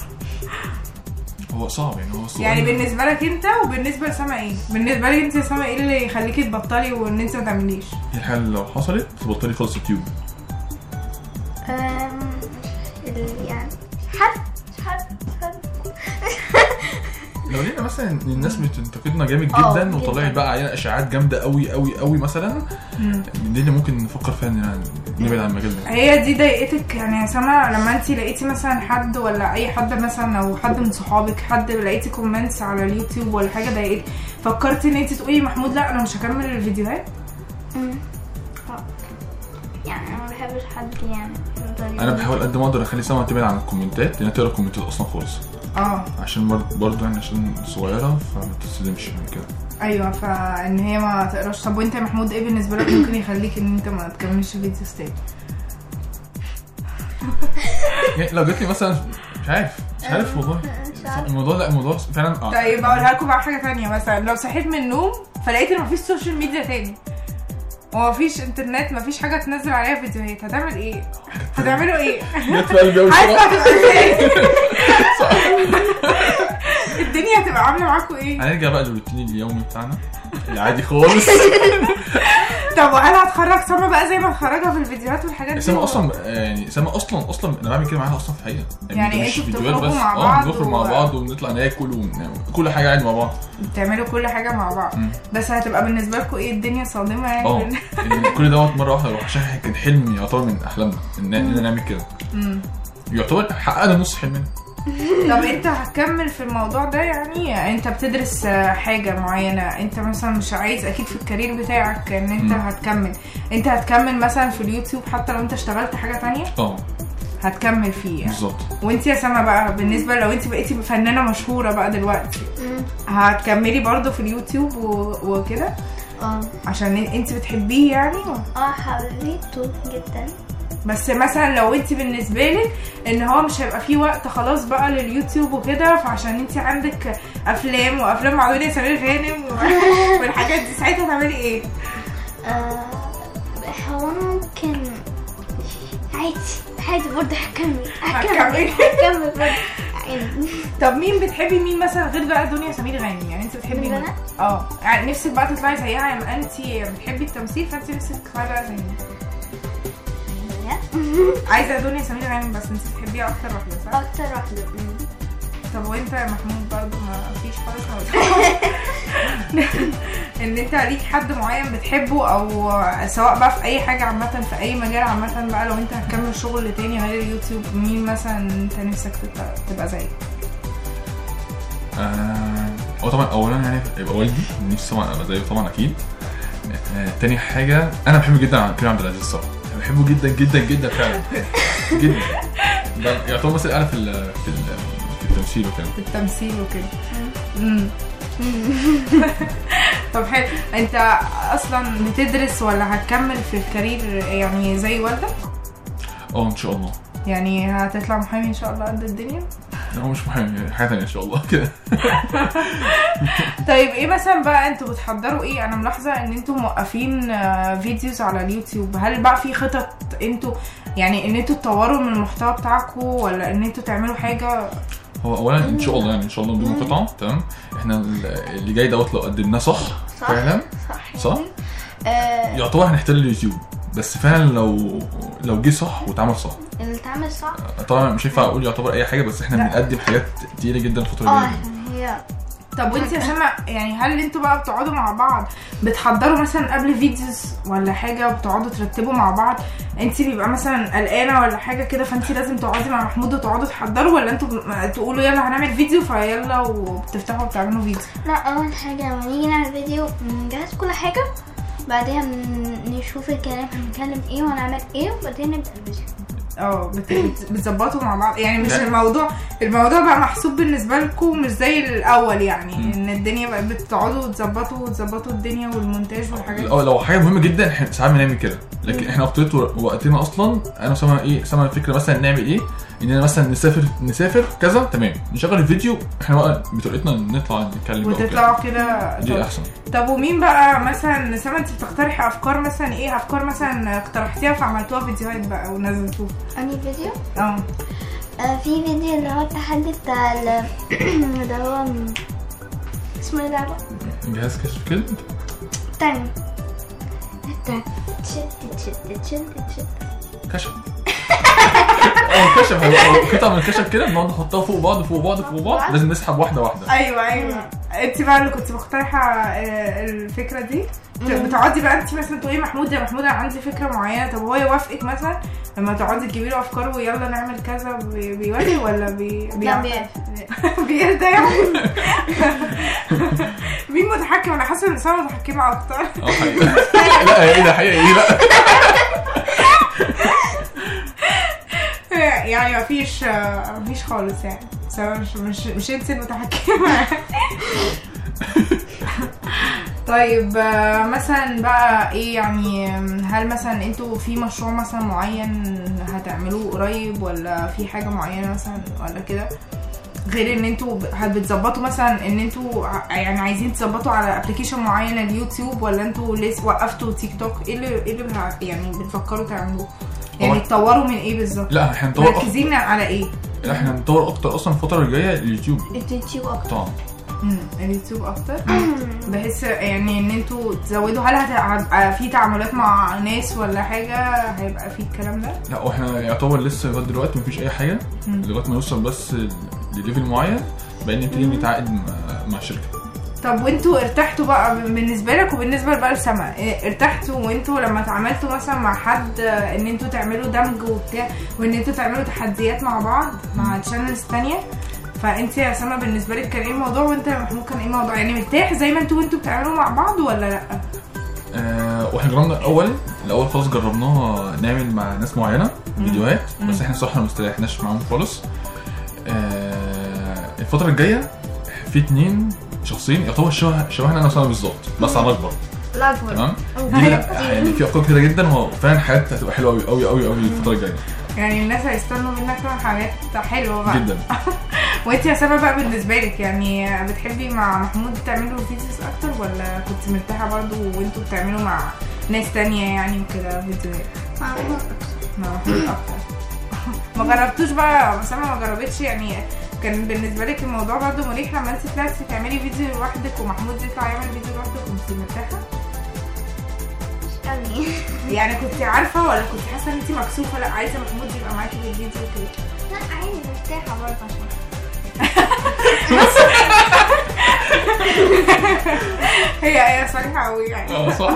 هو صعب يعني هو السؤال يعني بالنسبه لك انت وبالنسبه لسما ايه بالنسبه لك انت يا سما ايه اللي يخليكي تبطلي وان انت ما تعمليش هي الحاجه اللي لو حصلت تبطلي خالص يوتيوب أم، ال- يعني حد حد حد لو لقينا مثلا ان الناس بتنتقدنا جامد اه، جدا جدا. وطلعت بقى علينا اشاعات جامده قوي قوي قوي مثلا دي اللي ممكن نفكر فيها ان نبعد عن المجال ده هي دي ضايقتك يعني يا سما لما انت لقيتي مثلا حد ولا اي حد مثلا او حد من صحابك حد لقيتي كومنتس على اليوتيوب ولا حاجه ضايقتك فكرتي ان انت تقولي محمود لا انا مش هكمل الفيديوهات أمم. اه. يعني انا ما بحبش حد يعني يفضل انا يقول- بحاول قد ما اقدر اخلي سما تبعد عن الكومنتات لان هي تقرا الكومنتات اصلا خالص اه عشان برضه برضه يعني عشان صغيره فما تتصدمش من كده ايوه فان هي ما تقراش طب وانت يا محمود ايه بالنسبه لك ممكن يخليك ان انت ما تكملش فيديوز تاني يعني لو جات لي مثلا مش عارف مش عارف والله مش عارف. الموضوع لا الموضوع فعلا آه. طيب اقولها لكم بقى حاجه تانية مثلا لو صحيت من النوم فلقيت ان مفيش سوشيال ميديا تاني ومفيش انترنت مفيش حاجه تنزل عليها فيديوهات هتعمل ايه هتعملوا ايه جت في قلبي قوي عايزه بصراحه هتبقى ازاي الدنيا هتبقى عامله معاكم ايه هنرجع بقى للروتين اليومي بتاعنا العادي خالص طب وهل هتخرج سما بقى زي ما هتخرجها في الفيديوهات والحاجات دي سما اصلا يعني سما اصلا اصلا انا بعمل كده معاها اصلا في الحقيقه يعني مش انتوا فيديوهات بتخرجوا مع اه بعض بنخرج مع و- بعض وبنطلع ناكل ونعمل كل حاجه عادي مع بعض بتعملوا كل حاجه مع بعض مم. بس هتبقى بالنسبه لكم ايه الدنيا صادمه يعني اه بإن- إن كل دوت مره واحده يروح عشان كان حلم يعتبر من احلامنا ان إننا نعمل كده مم. يعتبر حققنا نص حلمنا طب انت هتكمل في الموضوع ده يعني انت بتدرس آه، حاجة معينة انت مثلا مش عايز اكيد في الكارير بتاعك ان انت مم. هتكمل انت هتكمل مثلا في اليوتيوب حتى لو انت اشتغلت حاجة تانية اه هتكمل فيه يعني بالظبط وانت يا سما بقى بالنسبة لو انت بقيتي فنانة مشهورة بقى دلوقتي أمم. هتكملي برضه في اليوتيوب و... وكده اه عشان انت بتحبيه يعني اه حبيته جدا بس مثلا لو انت بالنسبه لك ان هو مش هيبقى فيه وقت خلاص بقى لليوتيوب وكده فعشان انت عندك افلام وافلام مع دنيا سمير غانم و- والحاجات دي ساعتها تعملي ايه؟ آه هو أنا ممكن عادي عادي برضه هكمل هكمل هتكملي؟ هكمل برضه عادي طب مين بتحبي مين مثلا غير بقى دنيا سمير غانم يعني انت بتحبي مين؟ البنات؟ اه يعني نفسك بقى تطلعي زيها يبقى انت بتحبي التمثيل فانت نفسك تطلعي بقى زي مين؟ عايزه دنيا سمير غانم بس انت بتحبيها اكتر واحده صح؟ اكتر واحدة أمم. طب وانت يا محمود برضه ما فيش خالص موضوع ان انت ليك حد معين بتحبه او سواء بقى في اي حاجه عامه في اي مجال عامه بقى لو انت هتكمل شغل تاني غير اليوتيوب مين مثلا انت نفسك تبقى, تبقى زيه آه، هو طبعا اولا يعني يبقى والدي نفسي طبعا ابقى زيه طبعا اكيد آه، تاني حاجه انا بحب جدا كريم عبد العزيز الصراحه أنا بحبه جدا جدا جدا فعلا جدا ده يعتبر مثل اعلى في ال- في ال- في التمثيل وكده في التمثيل وكده مم. طب حلو انت اصلا بتدرس ولا هتكمل في الكارير يعني زي والدك اه ان شاء الله يعني هتطلع محامي ان شاء الله قد الدنيا لا هو مش مهم يعني حاجه ثانيه ان شاء الله كده طيب ايه مثلا بقى انتوا بتحضروا ايه انا ملاحظه ان انتوا موقفين آه، فيديوز على اليوتيوب هل بقى في خطط انتوا يعني ان انتوا تطوروا من المحتوى بتاعكم ولا ان انتوا تعملوا حاجه هو اولا ان شاء الله يعني ان شاء الله نضم قطعه تمام احنا اللي جاي دوت لو قدمناه صح صح فعلا صح صح آه يعتبر هنحتل اليوتيوب بس فعلا لو لو جه صح واتعمل صح اللي اتعمل صح طبعا مش هينفع اقول يعتبر اي حاجه بس احنا لا. بنقدم حاجات تقيله جدا الفتره اه الجايه عشان هي طب وانت يا سما يعني هل انتوا بقى بتقعدوا مع بعض بتحضروا مثلا قبل فيديوز ولا حاجه بتقعدوا ترتبوا مع بعض انت بيبقى مثلا قلقانه ولا حاجه كده فانت لازم تقعدي مع محمود وتقعدوا تحضروا ولا انتوا ب- تقولوا يلا هنعمل فيديو فيلا وبتفتحوا وبتعملوا فيديو لا اول حاجه لما نيجي نعمل فيديو نجهز كل حاجه بعدها ن- نشوف الكلام هنتكلم ايه وهنعمل ايه وبعدين نبدا الفيديو اه بت- بت- بتظبطوا مع بعض يعني مش لا. الموضوع الموضوع بقى محسوب بالنسبه لكم مش زي الاول يعني مم. ان الدنيا بقى بتقعدوا تظبطوا وتظبطوا الدنيا والمونتاج والحاجات دي. اه لو حاجه مهمه جدا احنا ساعات بنعمل كده لكن احنا اكتر وقتنا اصلا انا وسام ايه سامع الفكره مثلا نعمل ايه اننا مثلا نسافر نسافر كذا تمام نشغل الفيديو احنا بقى بطريقتنا نطلع نتكلم بقى وكده. وتطلعوا كده دي طب- احسن طب ومين بقى مثلا سما انت بتقترحي افكار مثلا ايه افكار مثلا اقترحتيها فعملتوها فيديوهات بقى ونزلتوها انهي فيديو اه آه في فيديو اللي هو التحدي بتاع ال- اللي هو م- اسمه ايه اللعبه جهاز كشف كده تاني تاني تشد تشد تشد تشد كشف اه كشف هو هو قطعه من الكشف كده بنقعد نحطها فوق بعض فوق بعض فوق بعض لازم نسحب واحده واحده ايوه ايوه انت بقى اللي كنت مقترحه آه، الفكره دي بتقعدي بقى انت مثلا تقولي محمود يا محمود انا عندي فكره معينه طب هو يوافقك مثلا لما تقعدي تجيبي له افكار ويلا نعمل كذا بي- بيوافق ولا بي لا بيعرف؟ بيعرف. بيرضى يعني مين متحكم انا حاسه ان سما متحكمه اكتر اه حقيقي لا ايه ده حقيقي ايه بقى يعني مفيش مفيش خالص يعني سواء مش مش مش انت المتحكمة طيب آه، مثلا بقى ايه يعني هل مثلا انتوا في مشروع مثلا معين هتعملوه قريب ولا في حاجة معينة مثلا ولا كده غير ان انتوا ب- هل بتظبطوا مثلا ان انتوا ع- يعني عايزين تظبطوا على ابلكيشن معين اليوتيوب ولا انتوا لسه وقفتوا تيك توك ايه اللي ايه اللي بتع- يعني بتفكروا تعملوه يعني هو- تطوروا من ايه بالظبط لا احنا هنطور أكتر. مركزين على ايه لا احنا هنطور اكتر اصلا الفتره الجايه اليوتيوب اليوتيوب اكتر طبعا امم اليوتيوب اكتر بحيث يعني ان انتوا تزودوا هل هت- هتبقى في تعاملات مع ناس ولا حاجه هيبقى في الكلام ده لا واحنا يعتبر لسه لغايه دلوقتي مفيش اي حاجه مم. لغايه ما نوصل بس ل- لليفل معين بعدين نبتدي نتعاقد مع- مع الشركه طب وانتوا ارتحتوا بقى بالنسبه لك وبالنسبه بقى لسما إيه، ارتحتوا وانتوا لما اتعاملتوا مثلا مع حد آه، ان انتوا تعملوا دمج وبتاع وان انتوا تعملوا تحديات مع بعض مع تشانلز تانية فانت يا سما بالنسبه لك كان ايه الموضوع وانت يا محمود كان ايه الموضوع يعني مرتاح زي ما انتوا وانتوا بتعملوا مع بعض ولا لا آه واحنا جربنا الاول الاول خالص جربناها نعمل مع ناس معينه فيديوهات بس احنا صراحه ما استريحناش معاهم خالص آه الفتره الجايه في اتنين شخصين يعتبر شبه شبهنا انا وسام بالظبط بس على اكبر لا اكبر تمام دي لا يعني في افكار كتيره جدا وفعلا حياتها هتبقى حلوه قوي قوي قوي قوي الفتره الجايه يعني الناس هيستنوا منك بقى حاجات حلوه بقى جدا وانت يا سما بقى بالنسبه لك يعني بتحبي مع محمود تعملوا فيديوز اكتر ولا كنت مرتاحه برضو وانتوا بتعملوا مع ناس تانية يعني وكده فيديوهات معلومات مع محمود اكتر ما جربتوش بقى سما ما جربتش يعني كان بالنسبه لك الموضوع برضو مريح لما انت طلعتي تعملي فيديو لوحدك ومحمود يطلع يعمل فيديو لوحده كنت مرتاحه قوي يعني كنت عارفه ولا كنت حاسه ان انت مكسوفه لا عايزه محمود يبقى معاكي في الفيديو كده لا عادي مرتاحه برضه عشان هي هي صريحه قوي يعني اه صح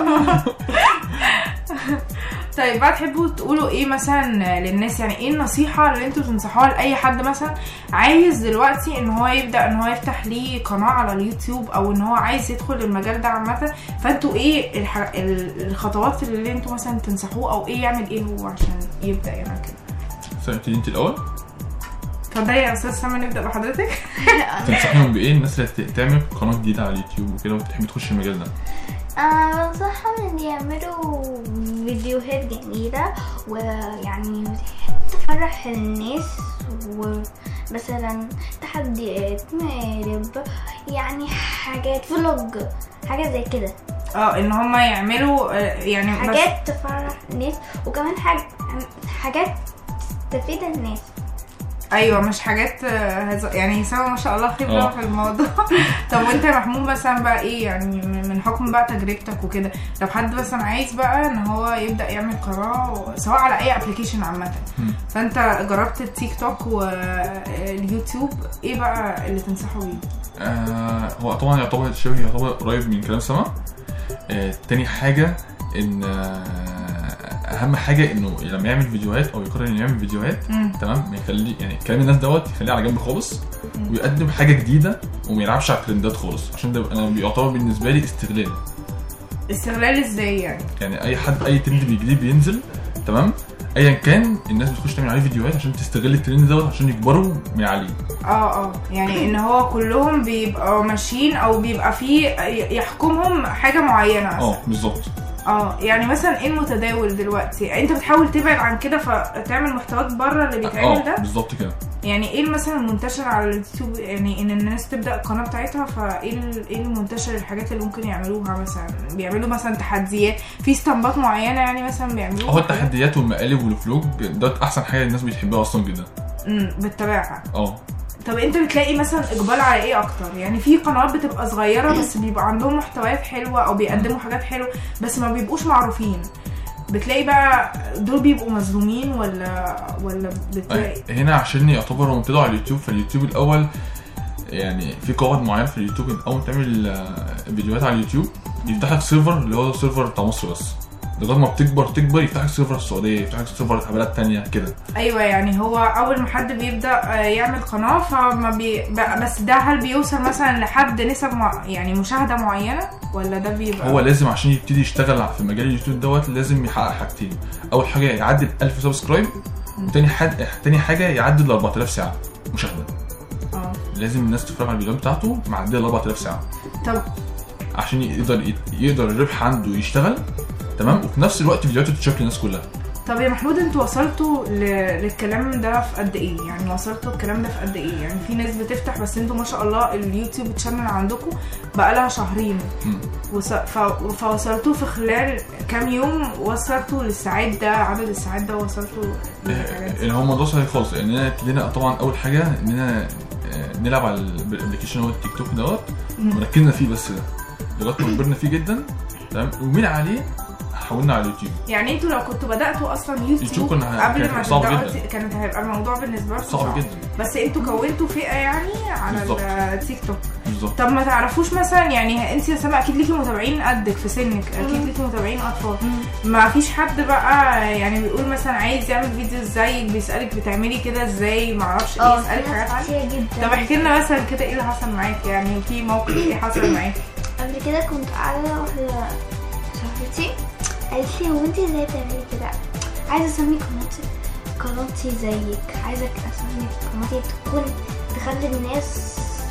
طيب بقى تحبوا تقولوا ايه مثلا للناس يعني ايه النصيحة اللي انتوا تنصحوها لأي حد مثلا عايز دلوقتي ان هو يبدأ ان هو يفتح ليه قناة على اليوتيوب او ان هو عايز يدخل المجال ده عامة فانتوا ايه الح... ال- الخطوات اللي انتوا مثلا تنصحوه او ايه يعمل ايه هو عشان يبدأ يعمل كده سألتي انت الاول اتفضلي يا استاذ سما نبدأ بحضرتك تنصحيهم بايه الناس اللي هت- تعمل قناه جديده على اليوتيوب وكده وتحب تخش المجال ده آه بنصحهم ان يعملوا فيديوهات جميلة ويعني تفرح الناس مثلا تحديات مقالب يعني حاجات فلوج حاجات زي كده اه ان هم يعملوا آه، يعني بس- حاجات تفرح الناس وكمان حاج... حاجات تفيد الناس ايوه مش حاجات آه، هز- يعني سوا ما شاء الله خبره اه. في الموضوع طب وانت يا محمود مثلا بقى ايه يعني من من حكم بقى تجربتك وكده لو حد مثلا عايز بقى ان هو يبدا يعمل قناه سواء على اي ابلكيشن عامه مم. فانت جربت التيك توك واليوتيوب ايه بقى اللي تنصحه بيه آه هو طبعا يعتبر شبه يعتبر قريب من كلام سما آه تاني حاجة ان آه اهم حاجة انه لما يعمل فيديوهات او يقرر انه يعمل فيديوهات مم. تمام ما يخلي يعني كلام الناس دوت يخليه على جنب خالص ويقدم حاجة جديدة وما يلعبش على الترندات خالص عشان ده انا بيعتبر بالنسبة لي استغلال استغلال ازاي يعني يعني اي حد اي ترند جديد بينزل تمام ايا كان الناس بتخش تعمل عليه فيديوهات عشان تستغل الترند دوت عشان يكبروا من عليه اه اه يعني ان هو كلهم بيبقوا ماشيين او بيبقى فيه يحكمهم حاجه معينه مثلا اه بالظبط اه يعني مثلا ايه المتداول دلوقتي انت بتحاول تبعد عن كده فتعمل محتواك بره اللي بيتعمل اه ده بالظبط كده يعني ايه مثلا المنتشر على اليوتيوب يعني ان الناس تبدا القناه بتاعتها فايه ال- ايه المنتشر الحاجات اللي ممكن يعملوها مثلا بيعملوا مثلا تحديات في اسطمبات معينه يعني مثلا بيعملوها هو التحديات والمقالب والفلوج دوت احسن حاجه الناس بتحبها اصلا جدا امم بتتابعها اه طب انت بتلاقي مثلا اقبال على ايه اكتر يعني في قنوات بتبقى صغيره بس بيبقى عندهم محتويات حلوه او بيقدموا حاجات حلوه بس ما بيبقوش معروفين بتلاقي بقى دول بيبقوا مظلومين ولا ولا بتلاقي هنا عشان يعتبروا منتدوا على اليوتيوب فاليوتيوب الاول يعني في قواعد معينه في اليوتيوب إن اول ما تعمل آه، فيديوهات على اليوتيوب يفتح لك سيرفر اللي هو السيرفر بتاع مصر بس لغايه ما بتكبر تكبر يفتح لك سيرفر السعوديه يفتح لك سيرفر بتاع بلاد تانية كده ايوه يعني هو اول ما حد بيبدا آه، يعمل قناه فما بي ب- بس ده هل بيوصل مثلا لحد نسب مع يعني مشاهده معينه ولا ده بيبقى هو لازم عشان يبتدي يشتغل في مجال اليوتيوب دوت لازم يحقق حاجتين اول حاجه يعدي ال 1000 سبسكرايب وتاني حاجه تاني حاجه يعدي ال 4000 ساعه مشاهده اه لازم الناس تتفرج على الفيديوهات بتاعته معديه ال 4000 ساعه طب عشان يقدر يقدر الربح عنده يشتغل تمام وفي نفس الوقت فيديوهاته تتشاف للناس كلها طب يا محمود انتوا وصلتوا ل... للكلام ده في قد ايه يعني وصلتوا الكلام ده في قد ايه يعني في ناس بتفتح بس انتوا ما شاء الله اليوتيوب تشانل عندكم بقى لها شهرين مم. وص... ف... فوصلتوا في خلال كام يوم وصلتوا للساعات ده عدد الساعات ده وصلتوا للحاجات دي اللي هو الموضوع سهل خالص اننا ابتدينا طبعا اول حاجه اننا آه، نلعب على الابلكيشن هو التيك توك دوت مم. وركزنا فيه بس ده لغايه ما كبرنا فيه جدا تمام ومن عليه حولنا على اليوتيوب يعني انتوا لو كنتوا بداتوا اصلا يوتيوب يوتيوب كنا- قبل كانت ما صعب تبداوا جدا. ت- كانت هيبقى الموضوع بالنسبه لكم صعب جدا بس انتوا كونتوا فئه يعني على بالظبط. التيك توك بالظبط طب ما تعرفوش مثلا يعني انت يا سما اكيد ليكي متابعين قدك في سنك اكيد ليكي متابعين اطفال ما فيش حد بقى يعني بيقول مثلا عايز يعمل فيديو زيك بيسالك بتعملي كده ازاي ما اعرفش ايه اه يسالك في حاجات ناس عنك كتير جدا طب احكي لنا مثلا كده ايه اللي حصل معاكي يعني في موقف ايه حصل معاكي قبل كده كنت قاعدة واحدة صاحبتي قالت لي هو انت ازاي بتعملي كده؟ عايزة اسمي قناتي قناتي زيك عايزة اسمي قناتي تكون تخلي الناس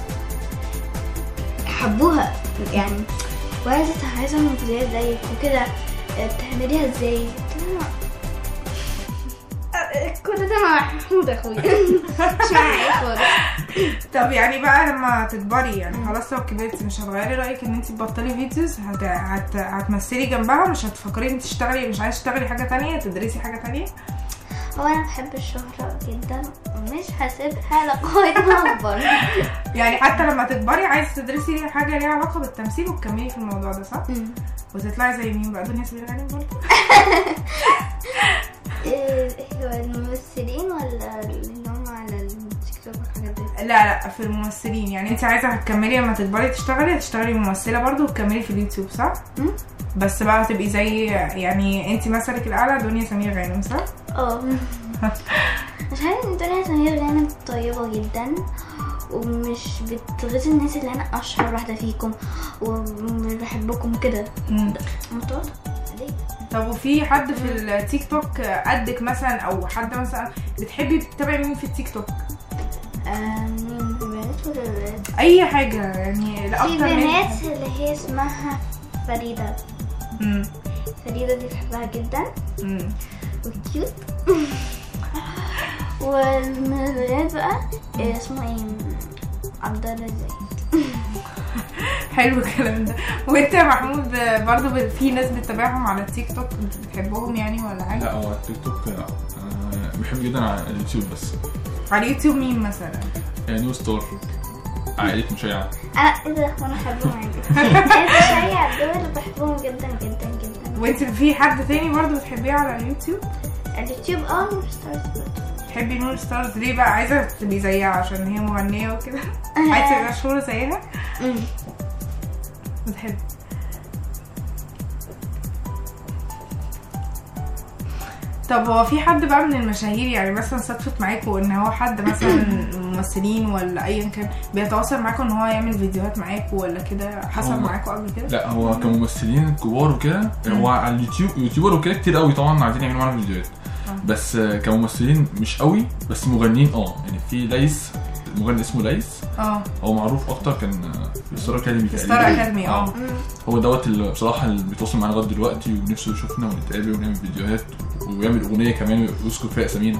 يحبوها يعني وعايزة عايزة اعمل فيديوهات زيك وكده اه، بتعمليها ازاي؟ قلت لها اه، كنت ده مع محمود اخويا مش معايا خالص طب يعني بقى لما تكبري يعني خلاص لو كبرتي مش هتغيري رايك ان انت تبطلي فيديوز هت... هت... هتمثلي جنبها مش هتفكري انت تشتغلي مش عايزه تشتغلي حاجه تانية تدرسي حاجه تانية هو انا بحب الشهرة جدا ومش هسيبها لغاية ما اكبر يعني حتى لما تكبري عايزه تدرسي ليها حاجه ليها علاقه بالتمثيل وتكملي في الموضوع ده صح؟ وتطلعي زي مين بقى دنيا سمير غانم برضه؟ إيه هو الممثلين ولا اللي هم على التيك توك والحاجات دي؟ لا لا في الممثلين يعني انت عايزه هتكملي لما تكبري تشتغلي هتشتغلي ممثله برضه وتكملي في اليوتيوب صح؟ مم. بس بقى هتبقي زي يعني انت مثلك الاعلى دنيا سمير غانم صح؟ اه عشان ان دنيا سمير غانم طيبة جدا ومش بتغيظ الناس اللي انا اشهر واحدة فيكم ومش بحبكم كده مم. متواضعة ليه؟ طب وفي حد في التيك توك قدك مثلا او حد مثلا بتحبي تتابعي مين في التيك توك؟ آه، مين بنات ولا ولاد؟ اي حاجه يعني في لاكتر من بنات اللي هي اسمها فريدة مم. فريدة دي بحبها جدا مم. وكيوت ومن الولاد بقى إيه اسمه ايه عبد الله زايد حلو الكلام ده وانت يا محمود برضو ب- في ناس بتتابعهم على التيك توك انت بتحبهم يعني ولا لا حاجه هو التيك توك لا أنا بحب جدا على اليوتيوب بس على اليوتيوب مين مثلا يعني نيو ستار عائلة مشيعة انا ايه ده وانا بحبهم عادي انا بشيع دول بحبهم جدا جدا جدا وانت في حد تاني برضو بتحبيه على اليوتيوب اليوتيوب اه نور ستارز برضه. تحبي نور ستارز ليه بقى عايزه تبقي زيها عشان هي مغنيه وكده عايزه تبقي مشهوره زيها أمم. بتحب طب هو في حد بقى من المشاهير يعني مثلا صدفت معاكوا ان هو حد مثلا ممثلين ولا ايا كان بيتواصل معاكوا ان هو يعمل فيديوهات معاكوا ولا كده حصل هو- معاكوا قبل كده؟ لا هو كممثلين كبار وكده هو على اليوتيوب يوتيوبر وكده كتير قوي طبعا عايزين يعملوا معانا فيديوهات بس آه، كممثلين مش قوي بس مغنيين اه يعني في ليس مغني اسمه ليس اه هو معروف اكتر كان آه، في ستار اكاديمي في ستار اكاديمي اه هو دوت اللي بصراحه اللي بيتواصل معانا لغايه دلوقتي ونفسه يشوفنا ونتقابل ونعمل فيديوهات ويعمل اغنيه كمان ويذكر فيها اسامينا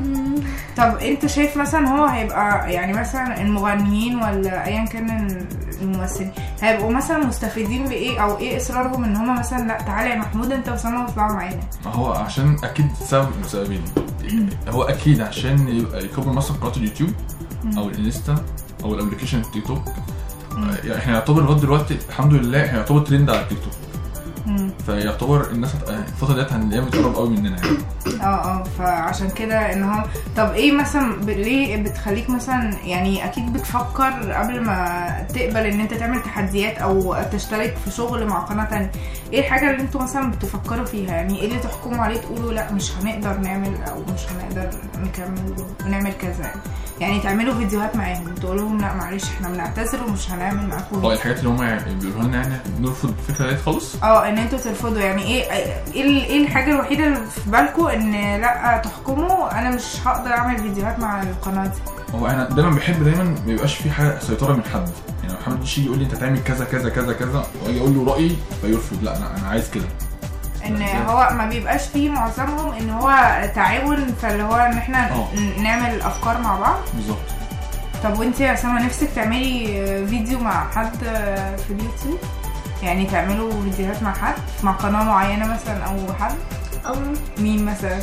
طب انت شايف مثلا هو هيبقى يعني مثلا المغنيين ولا ايا كان الممثلين هيبقوا مثلا مستفيدين بايه او ايه اصرارهم ان هم مثلا لا تعالى يا محمود انت وسام واطلعوا معانا ما هو عشان اكيد سبب من سببين هو اكيد عشان يبقى يكبر مثلا قناه اليوتيوب او الانستا او الابلكيشن التيك توك يعني احنا يعتبر لغايه دلوقتي الحمد لله احنا يعتبر ترند على التيك توك مم. فيعتبر الناس هت- الفتره ديت هنلاقيها بتقرب قوي مننا يعني اه اه فعشان كده ان هو طب ايه مثلا ب... ليه بتخليك مثلا يعني اكيد بتفكر قبل ما تقبل ان انت تعمل تحديات او تشترك في شغل مع قناه تانية ايه الحاجه اللي انتوا مثلا بتفكروا فيها يعني ايه اللي تحكموا عليه تقولوا لا مش هنقدر نعمل او مش هنقدر نكمل ونعمل كذا يعني يعني تعملوا فيديوهات معاهم تقولوا لهم لا معلش احنا بنعتذر ومش هنعمل معاكم هو فيديو. الحاجات اللي هم يعني بيقولوها لنا يعني بنرفض الفكره ديت خالص اه ان انتوا ترفضوا يعني ايه ايه ال- ايه الحاجه الوحيده اللي في بالكم ان لا تحكموا انا مش هقدر اعمل فيديوهات مع القناه دي هو انا دايما بحب دايما ما يبقاش في حاجه سيطره من حد يعني لو محمد يجي يقول لي انت تعمل كذا كذا كذا كذا واجي اقول له رايي فيرفض لا انا انا عايز كده ان هو ما بيبقاش فيه معظمهم ان هو تعاون فاللي هو ان احنا اه. ن- نعمل افكار مع بعض بالظبط طب وانت يا سما نفسك تعملي فيديو مع حد في اليوتيوب يعني تعملوا فيديوهات مع حد مع قناه معينه مثلا او حد أم مين مثلا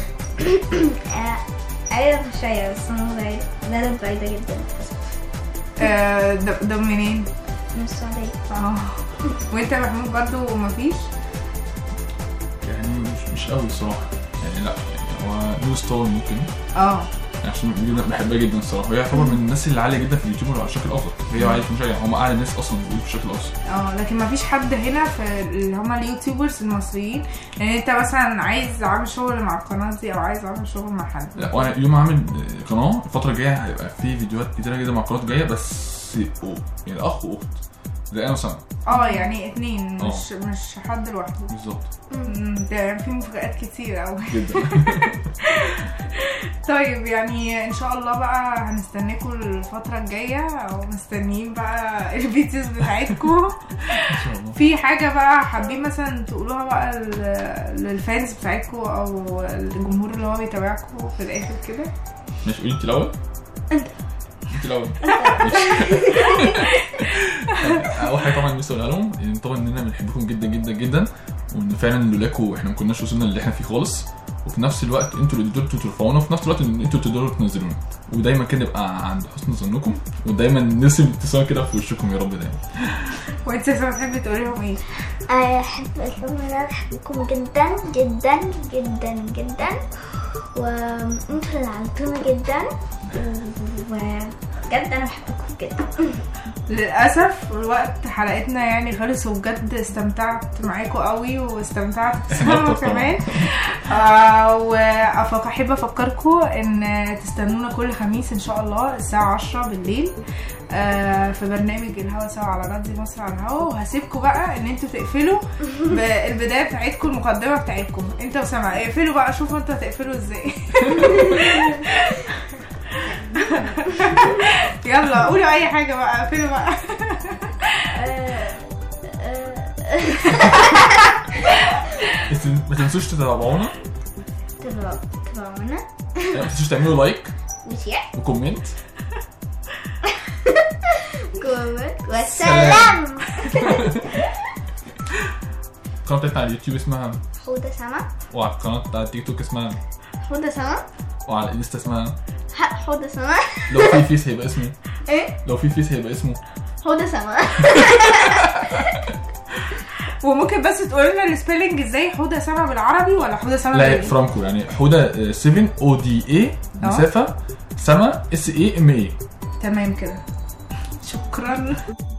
آه، ايوه شوية بس انا بعيدة بلد بعيدة جدا آه، ده ده منين من السعودية اه وانت يا محمود برضو مفيش يعني مش مش قوي الصراحه يعني لا يعني هو نيو ستار ممكن اه يعني عشان جدا بحبها جدا الصراحه وهي يعتبر من الناس اللي عاليه جدا في اليوتيوب على الشكل الاوسط هي وعائله مشاهير هم اعلى ناس اصلا بيقولوا في الشكل الاوسط اه لكن ما فيش حد هنا في اللي هما اليوتيوبرز المصريين يعني انت مثلا عايز عامل شغل مع القناه دي او عايز عامل شغل مع حد لا وانا يوم ما اعمل قناه الفتره الجايه هيبقى في فيديوهات كتيره جدا مع قنوات جايه بس يعني اخ واخت زي انا وسام اه يعني اتنين مش مش حد لوحده بالظبط مم، ده في مفاجآت كتير قوي جدا طيب يعني ان شاء الله بقى هنستناكم الفترة الجاية او مستنيين بقى الفيديوز بتاعتكم ان شاء الله في حاجة بقى حابين مثلا تقولوها بقى لل- للفانز بتاعتكم او الجمهور اللي هو بيتابعكم في الاخر كده ماشي قولي انت الاول انت انت الاول اول حاجه طبعا نفسي اقولها لهم ان طبعا اننا بنحبكم جدا جدا جدا وان فعلا لولاكم احنا ما كناش وصلنا اللي احنا فيه خالص وفي نفس الوقت انتوا اللي تقدروا ترفعونا وفي نفس الوقت ان انتوا تقدروا تنزلونا ودايما كده نبقى عند حسن ظنكم ودايما نرسم ابتسامه كده في وشكم يا رب دايما وانت يا سما تحبي تقولي لهم ايه؟ احب اقول لهم ان انا بحبكم جدا جدا جدا جدا وانتوا اللي علمتونا جدا وبجد انا بحبكم جدا للاسف الوقت حلقتنا يعني خلص وبجد استمتعت معاكم قوي واستمتعت بسمع طبعاً. كمان آه واحب افكركم ان تستنونا كل خميس ان شاء الله الساعه 10 بالليل آه في برنامج الهوا سوا على راديو مصر على الهوا وهسيبكم بقى ان انتوا تقفلوا بالبدايه بتاعتكم المقدمه بتاعتكم انت وسامع اقفلوا بقى شوفوا انتوا هتقفلوا ازاي يلا قولوا اي حاجه بقى اقفلوا بقى بس ما تنسوش تتابعونا تبقى تبقى ما تنسوش تعملوا لايك وشير وكومنت كومنت والسلام القناه بتاعتنا على اليوتيوب اسمها حودة سما وعلى القناه بتاع التيك توك اسمها حودة سما وعلى الانستا اسمها ح- حودة سما لو في فيس هيبقى اسمه ايه لو في فيس هيبقى اسمه حودة سما وممكن بس تقول لنا السبيلنج ازاي حوده سما بالعربي ولا حوده سما لا بالإنجليزي؟ فرانكو يعني حوده 7 او دي اي اه. مسافه سما اس اي ام اي تمام كده شكرا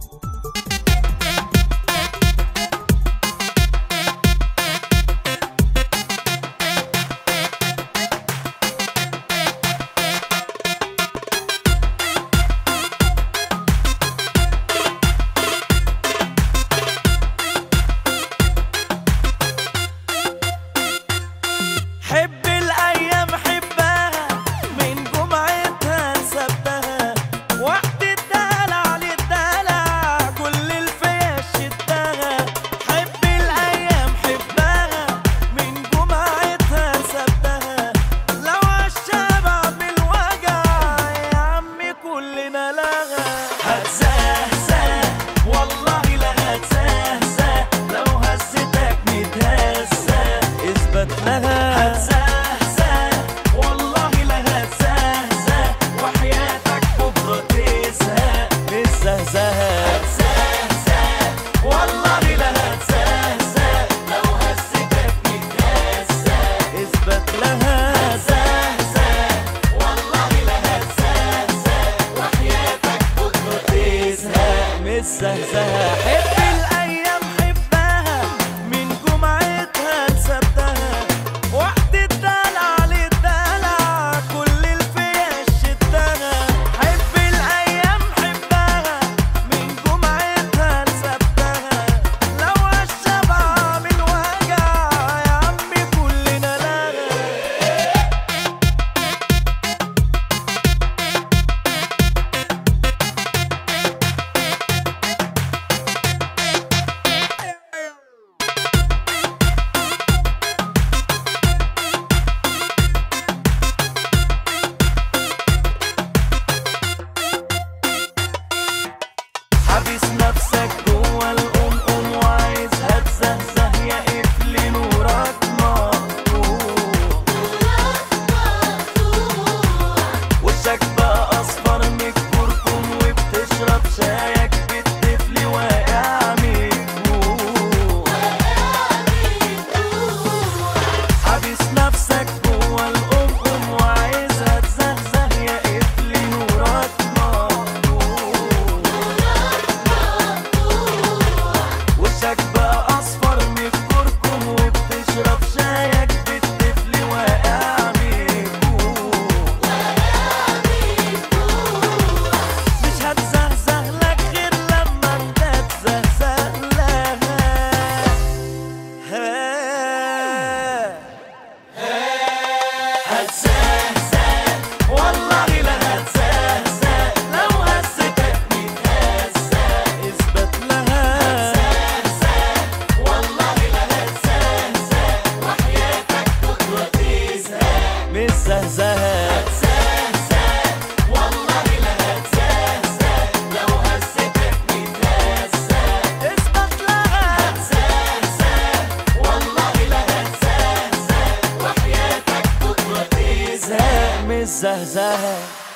حب الايام حبها من جمعتها لسبتها وقت الدلع للدلع كل الفيا شدها حب الايام حبها من جمعتها لسبتها لو عالشبع بالوجع يا عمي كلنا لها هتزهزه والله لا هتزهزه لو هزتك متهزه اثبت لها هتزهزه والله لا هتزهزه وحياتك بكره تزهق متزهزه هتزهزه والله لا هتزهزه لو هزتك متهزه اثبت لها هتزهزه والله لا هتزهزه وحياتك بكره تزهق متزهزه حب الايام حبها من جمعتها لسبتها وقت الدلع للدلع كل الفيا شدها حب الايام حبها من جمعتها لسبتها لو الشبع من وجع يا عمي كلنا لها حابس نفسك جوه القمقم وعايزها تزهزه يا قفل نورك مقطوع وشك بقى اصفر من الكركم وبتشرب شايك بالطفل واقع من الجوع حابس نفسك جوه القمقم وعايزها تزهزه يا قفل نورك مقطوع وشك بقى اصفر من الكركم وبتشرب شايك بالطفل واقع من الجوع مش هتزهزه لك غير لما انت تزهزه لها هتزهزه والله لا هتزهزه لو هزتك متهزه اثبت لها والله لا هتزهزه وحياتك بكره تزهق متزهزه هتزهزه والله لا هتزهزه لو هزتك متهزه اثبت لها هتزهزه والله لا هتزهزه وحياتك بكره تزهق متزهزه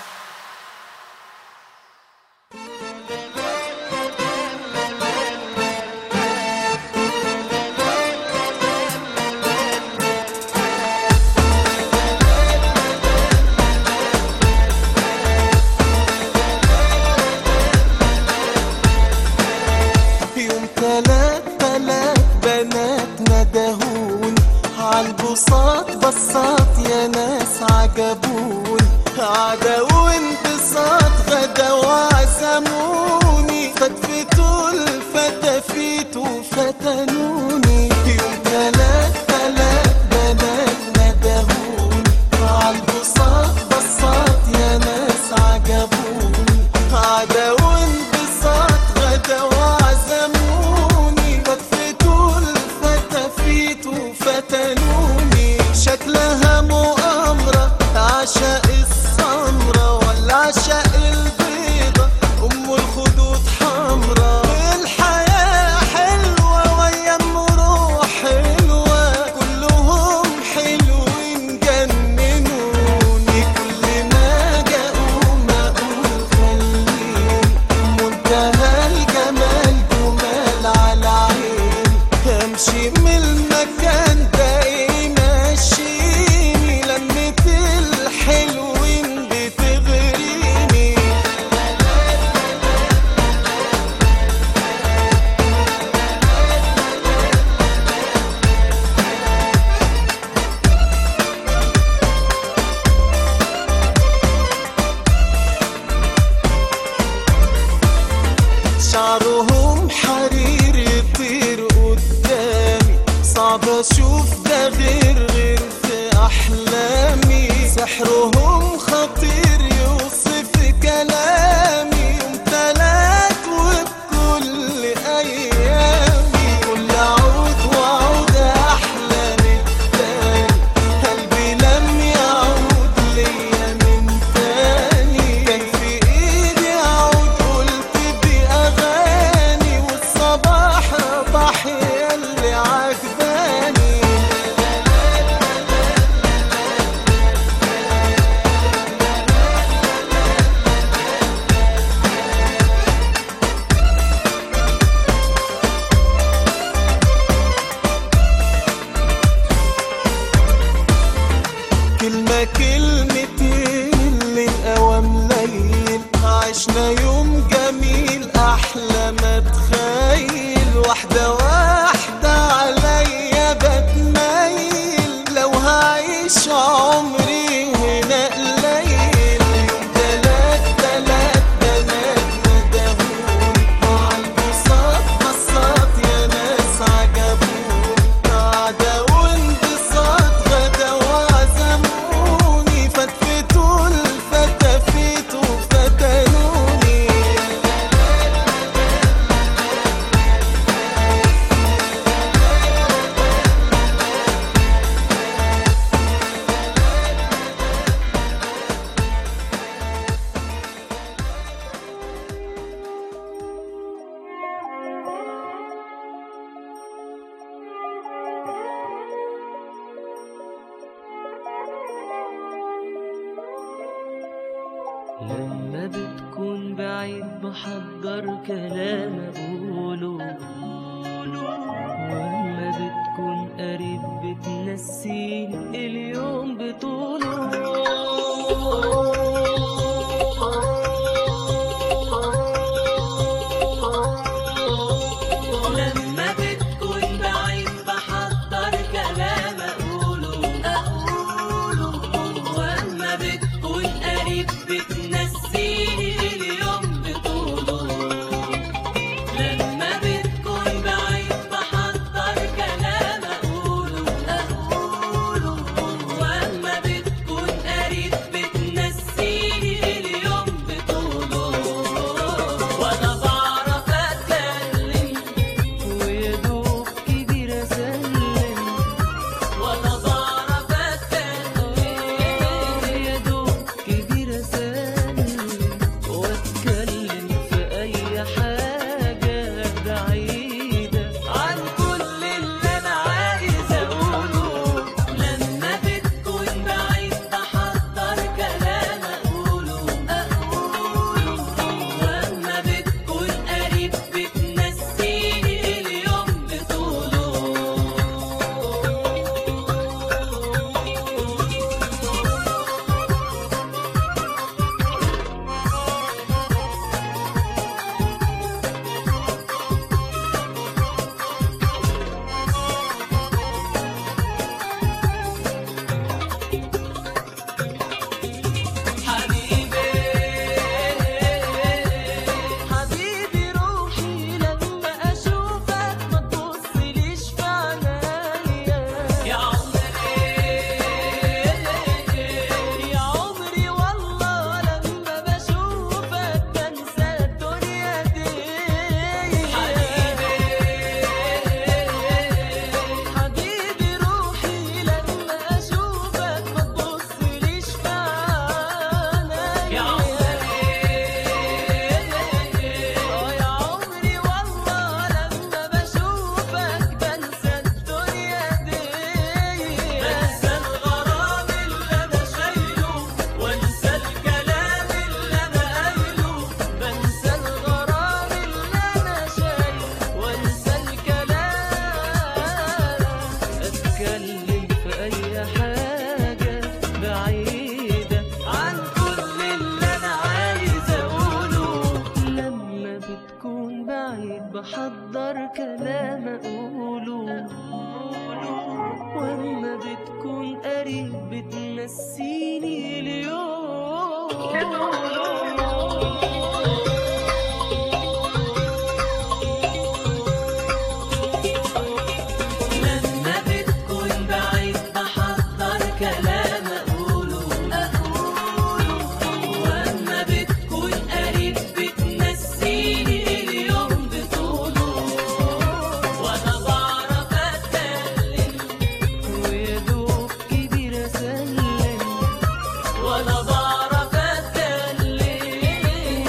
يوم تلات تلات بنات ندهون عالبساط بساط يا ناس عجبون عدا وانبساط غدا وعزموني فتفتوا الفتافيت وفتنوني يوم تلات تلات بنات ندهون عالبساط بساط يا ناس عجبوني عدا وانبساط غدا وعزموني فتفتوا الفتافيت وفتنوني شكلها مؤامرة عشاء السمرة يوم جميل احلى ما تخيل واحدة واحدة عليا بتميل لو هعيش عمري هنا قليل يوم تلات تلات بنات ندهوني وعالبساط بساط يا ناس عجبوني قعدة وانبساط غدا وعزموني فتفتوا الفتافيت وفتنوني لما بتكون بعيد بحضر كلام أقوله وأما بتكون قريب بتنسيني اليوم بطوله لما بتكون بعيد بحضر كلام أقوله أقوله وأما بتكون قريب بتنسيني اليوم بطوله لما بتكون بعيد بحضر كلام أقوله أقوله وأما بتكون قريب بتنسيني اليوم بطوله وأنا بعرف أتكلم ويا دوب كبير أسلم وأنا بعرف أتكلم يا دوب كبير أسلم وأتكلم في أي حاجة بعيدة عن كل اللي أنا عايز أقوله لما بتكون بعيد بحضر كلام أقوله أقوله وأما بتكون قريب بتنسيني اليوم بطوله حبيبي حبيبي روحي لما اشوفك ما تبصليش في عينيا يا عمري يا عمري والله لما بشوفك بنسى الدنيا دي حبيبي حبيبي روحي لما اشوفك ما تبصليش في عينيا يا عمري اه يا عمري والله لما بشوفك بنسى الدنيا دي بنسى الغرام اللي انا شايله وانسى الكلام اللي انا قايله بنسى الغرام اللي انا شايله وانسى الكلام اتكلم في اي حاجه بعيده عن كل اللي انا عايز اقوله لما بتكون بعيد بحضر كلام اقوله واما بتكون قريب بتنسيني اليوم لما بتكون بعيد بحضر كلام أقوله أقوله وأما بتكون قريب بتنسيني اليوم بطوله وأنا بعرف أتكلم ويا دوب كبير أسلم وأنا بعرف أتكلم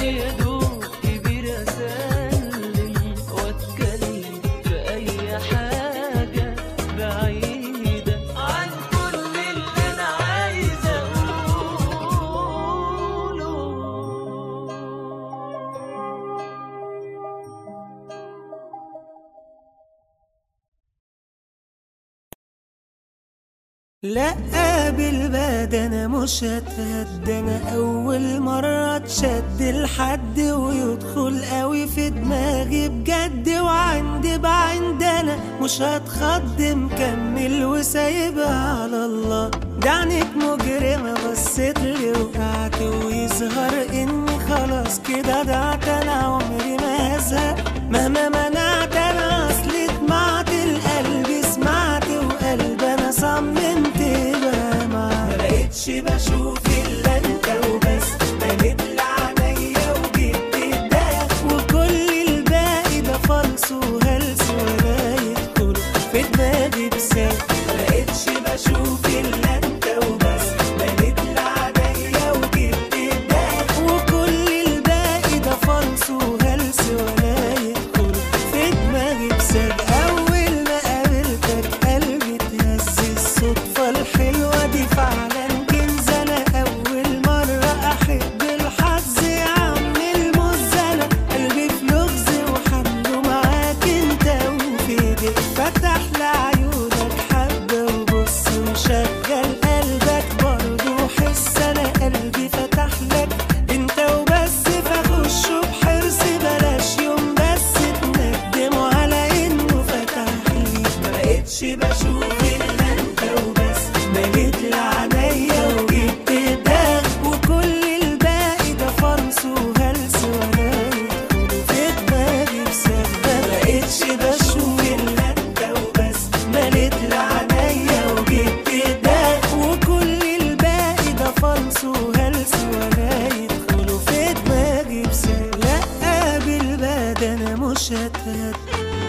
لا بالباد انا مش هتهد انا اول مرة اتشد لحد ويدخل قوي في دماغي بجد وعندي بعند انا مش هتخض مكمل وسايبها على الله دعنك مجرمة بصيت لي وقعت ويظهر اني خلاص كده ضعت انا عمري ما هزهق مهما منعت انا اصلي طمعت القلب سمعت وقلب انا صممت بقى معاك مبقتش بشوف الا انت وبس بنت عينيا وجبت الدهب وكل الباقي ده فلس وهلس ولا يدخل في دماغي بسات مبقتش بشوف الا انت وبس بنت عينيا وجبت الدهب وكل الباقي ده فلس وهلس ولا يدخل في دماغي بسات اول ما قابلتك قلبي اتهز الصدفة الحلوة دي فعلا كنز انا اول مرة احب الحظ يا عم المزنة قلبي في لغز وحمله معاك انت وفي ايديك فتح لعيونك حبة وبص وشغل قلبك برضه حس انا قلبي فتح لك انت وبس فخشه بحرص بلاش يوم بس تندم على انه فتح لي مبقتش بشوف الا انت وبس مليت لعينيا وجبت الدهب وكل الباقي ده فرص وهلس ولا يدخل في دماغي بسبب مبقتش بشوف الا انت وبس مليت لعينيا وجبت الدهب وكل الباقي ده فرص وهلس ولا يدخلوا في دماغي بسبب لا بالباد انا مش هتهد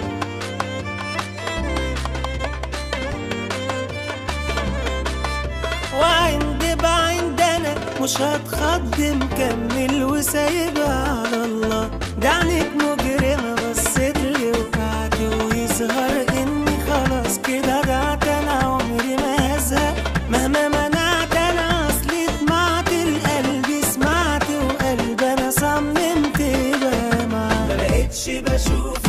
وعند بعند انا مش هتخض مكمل وسايبها على الله دعنك مجرمة بصيت لي وقعت ويظهر اني خلاص كده ضعت انا عمري ما هزهق مهما منعت انا اصلي طمعت القلب سمعت وقلب انا صممت بقى معاك مبقتش بشوف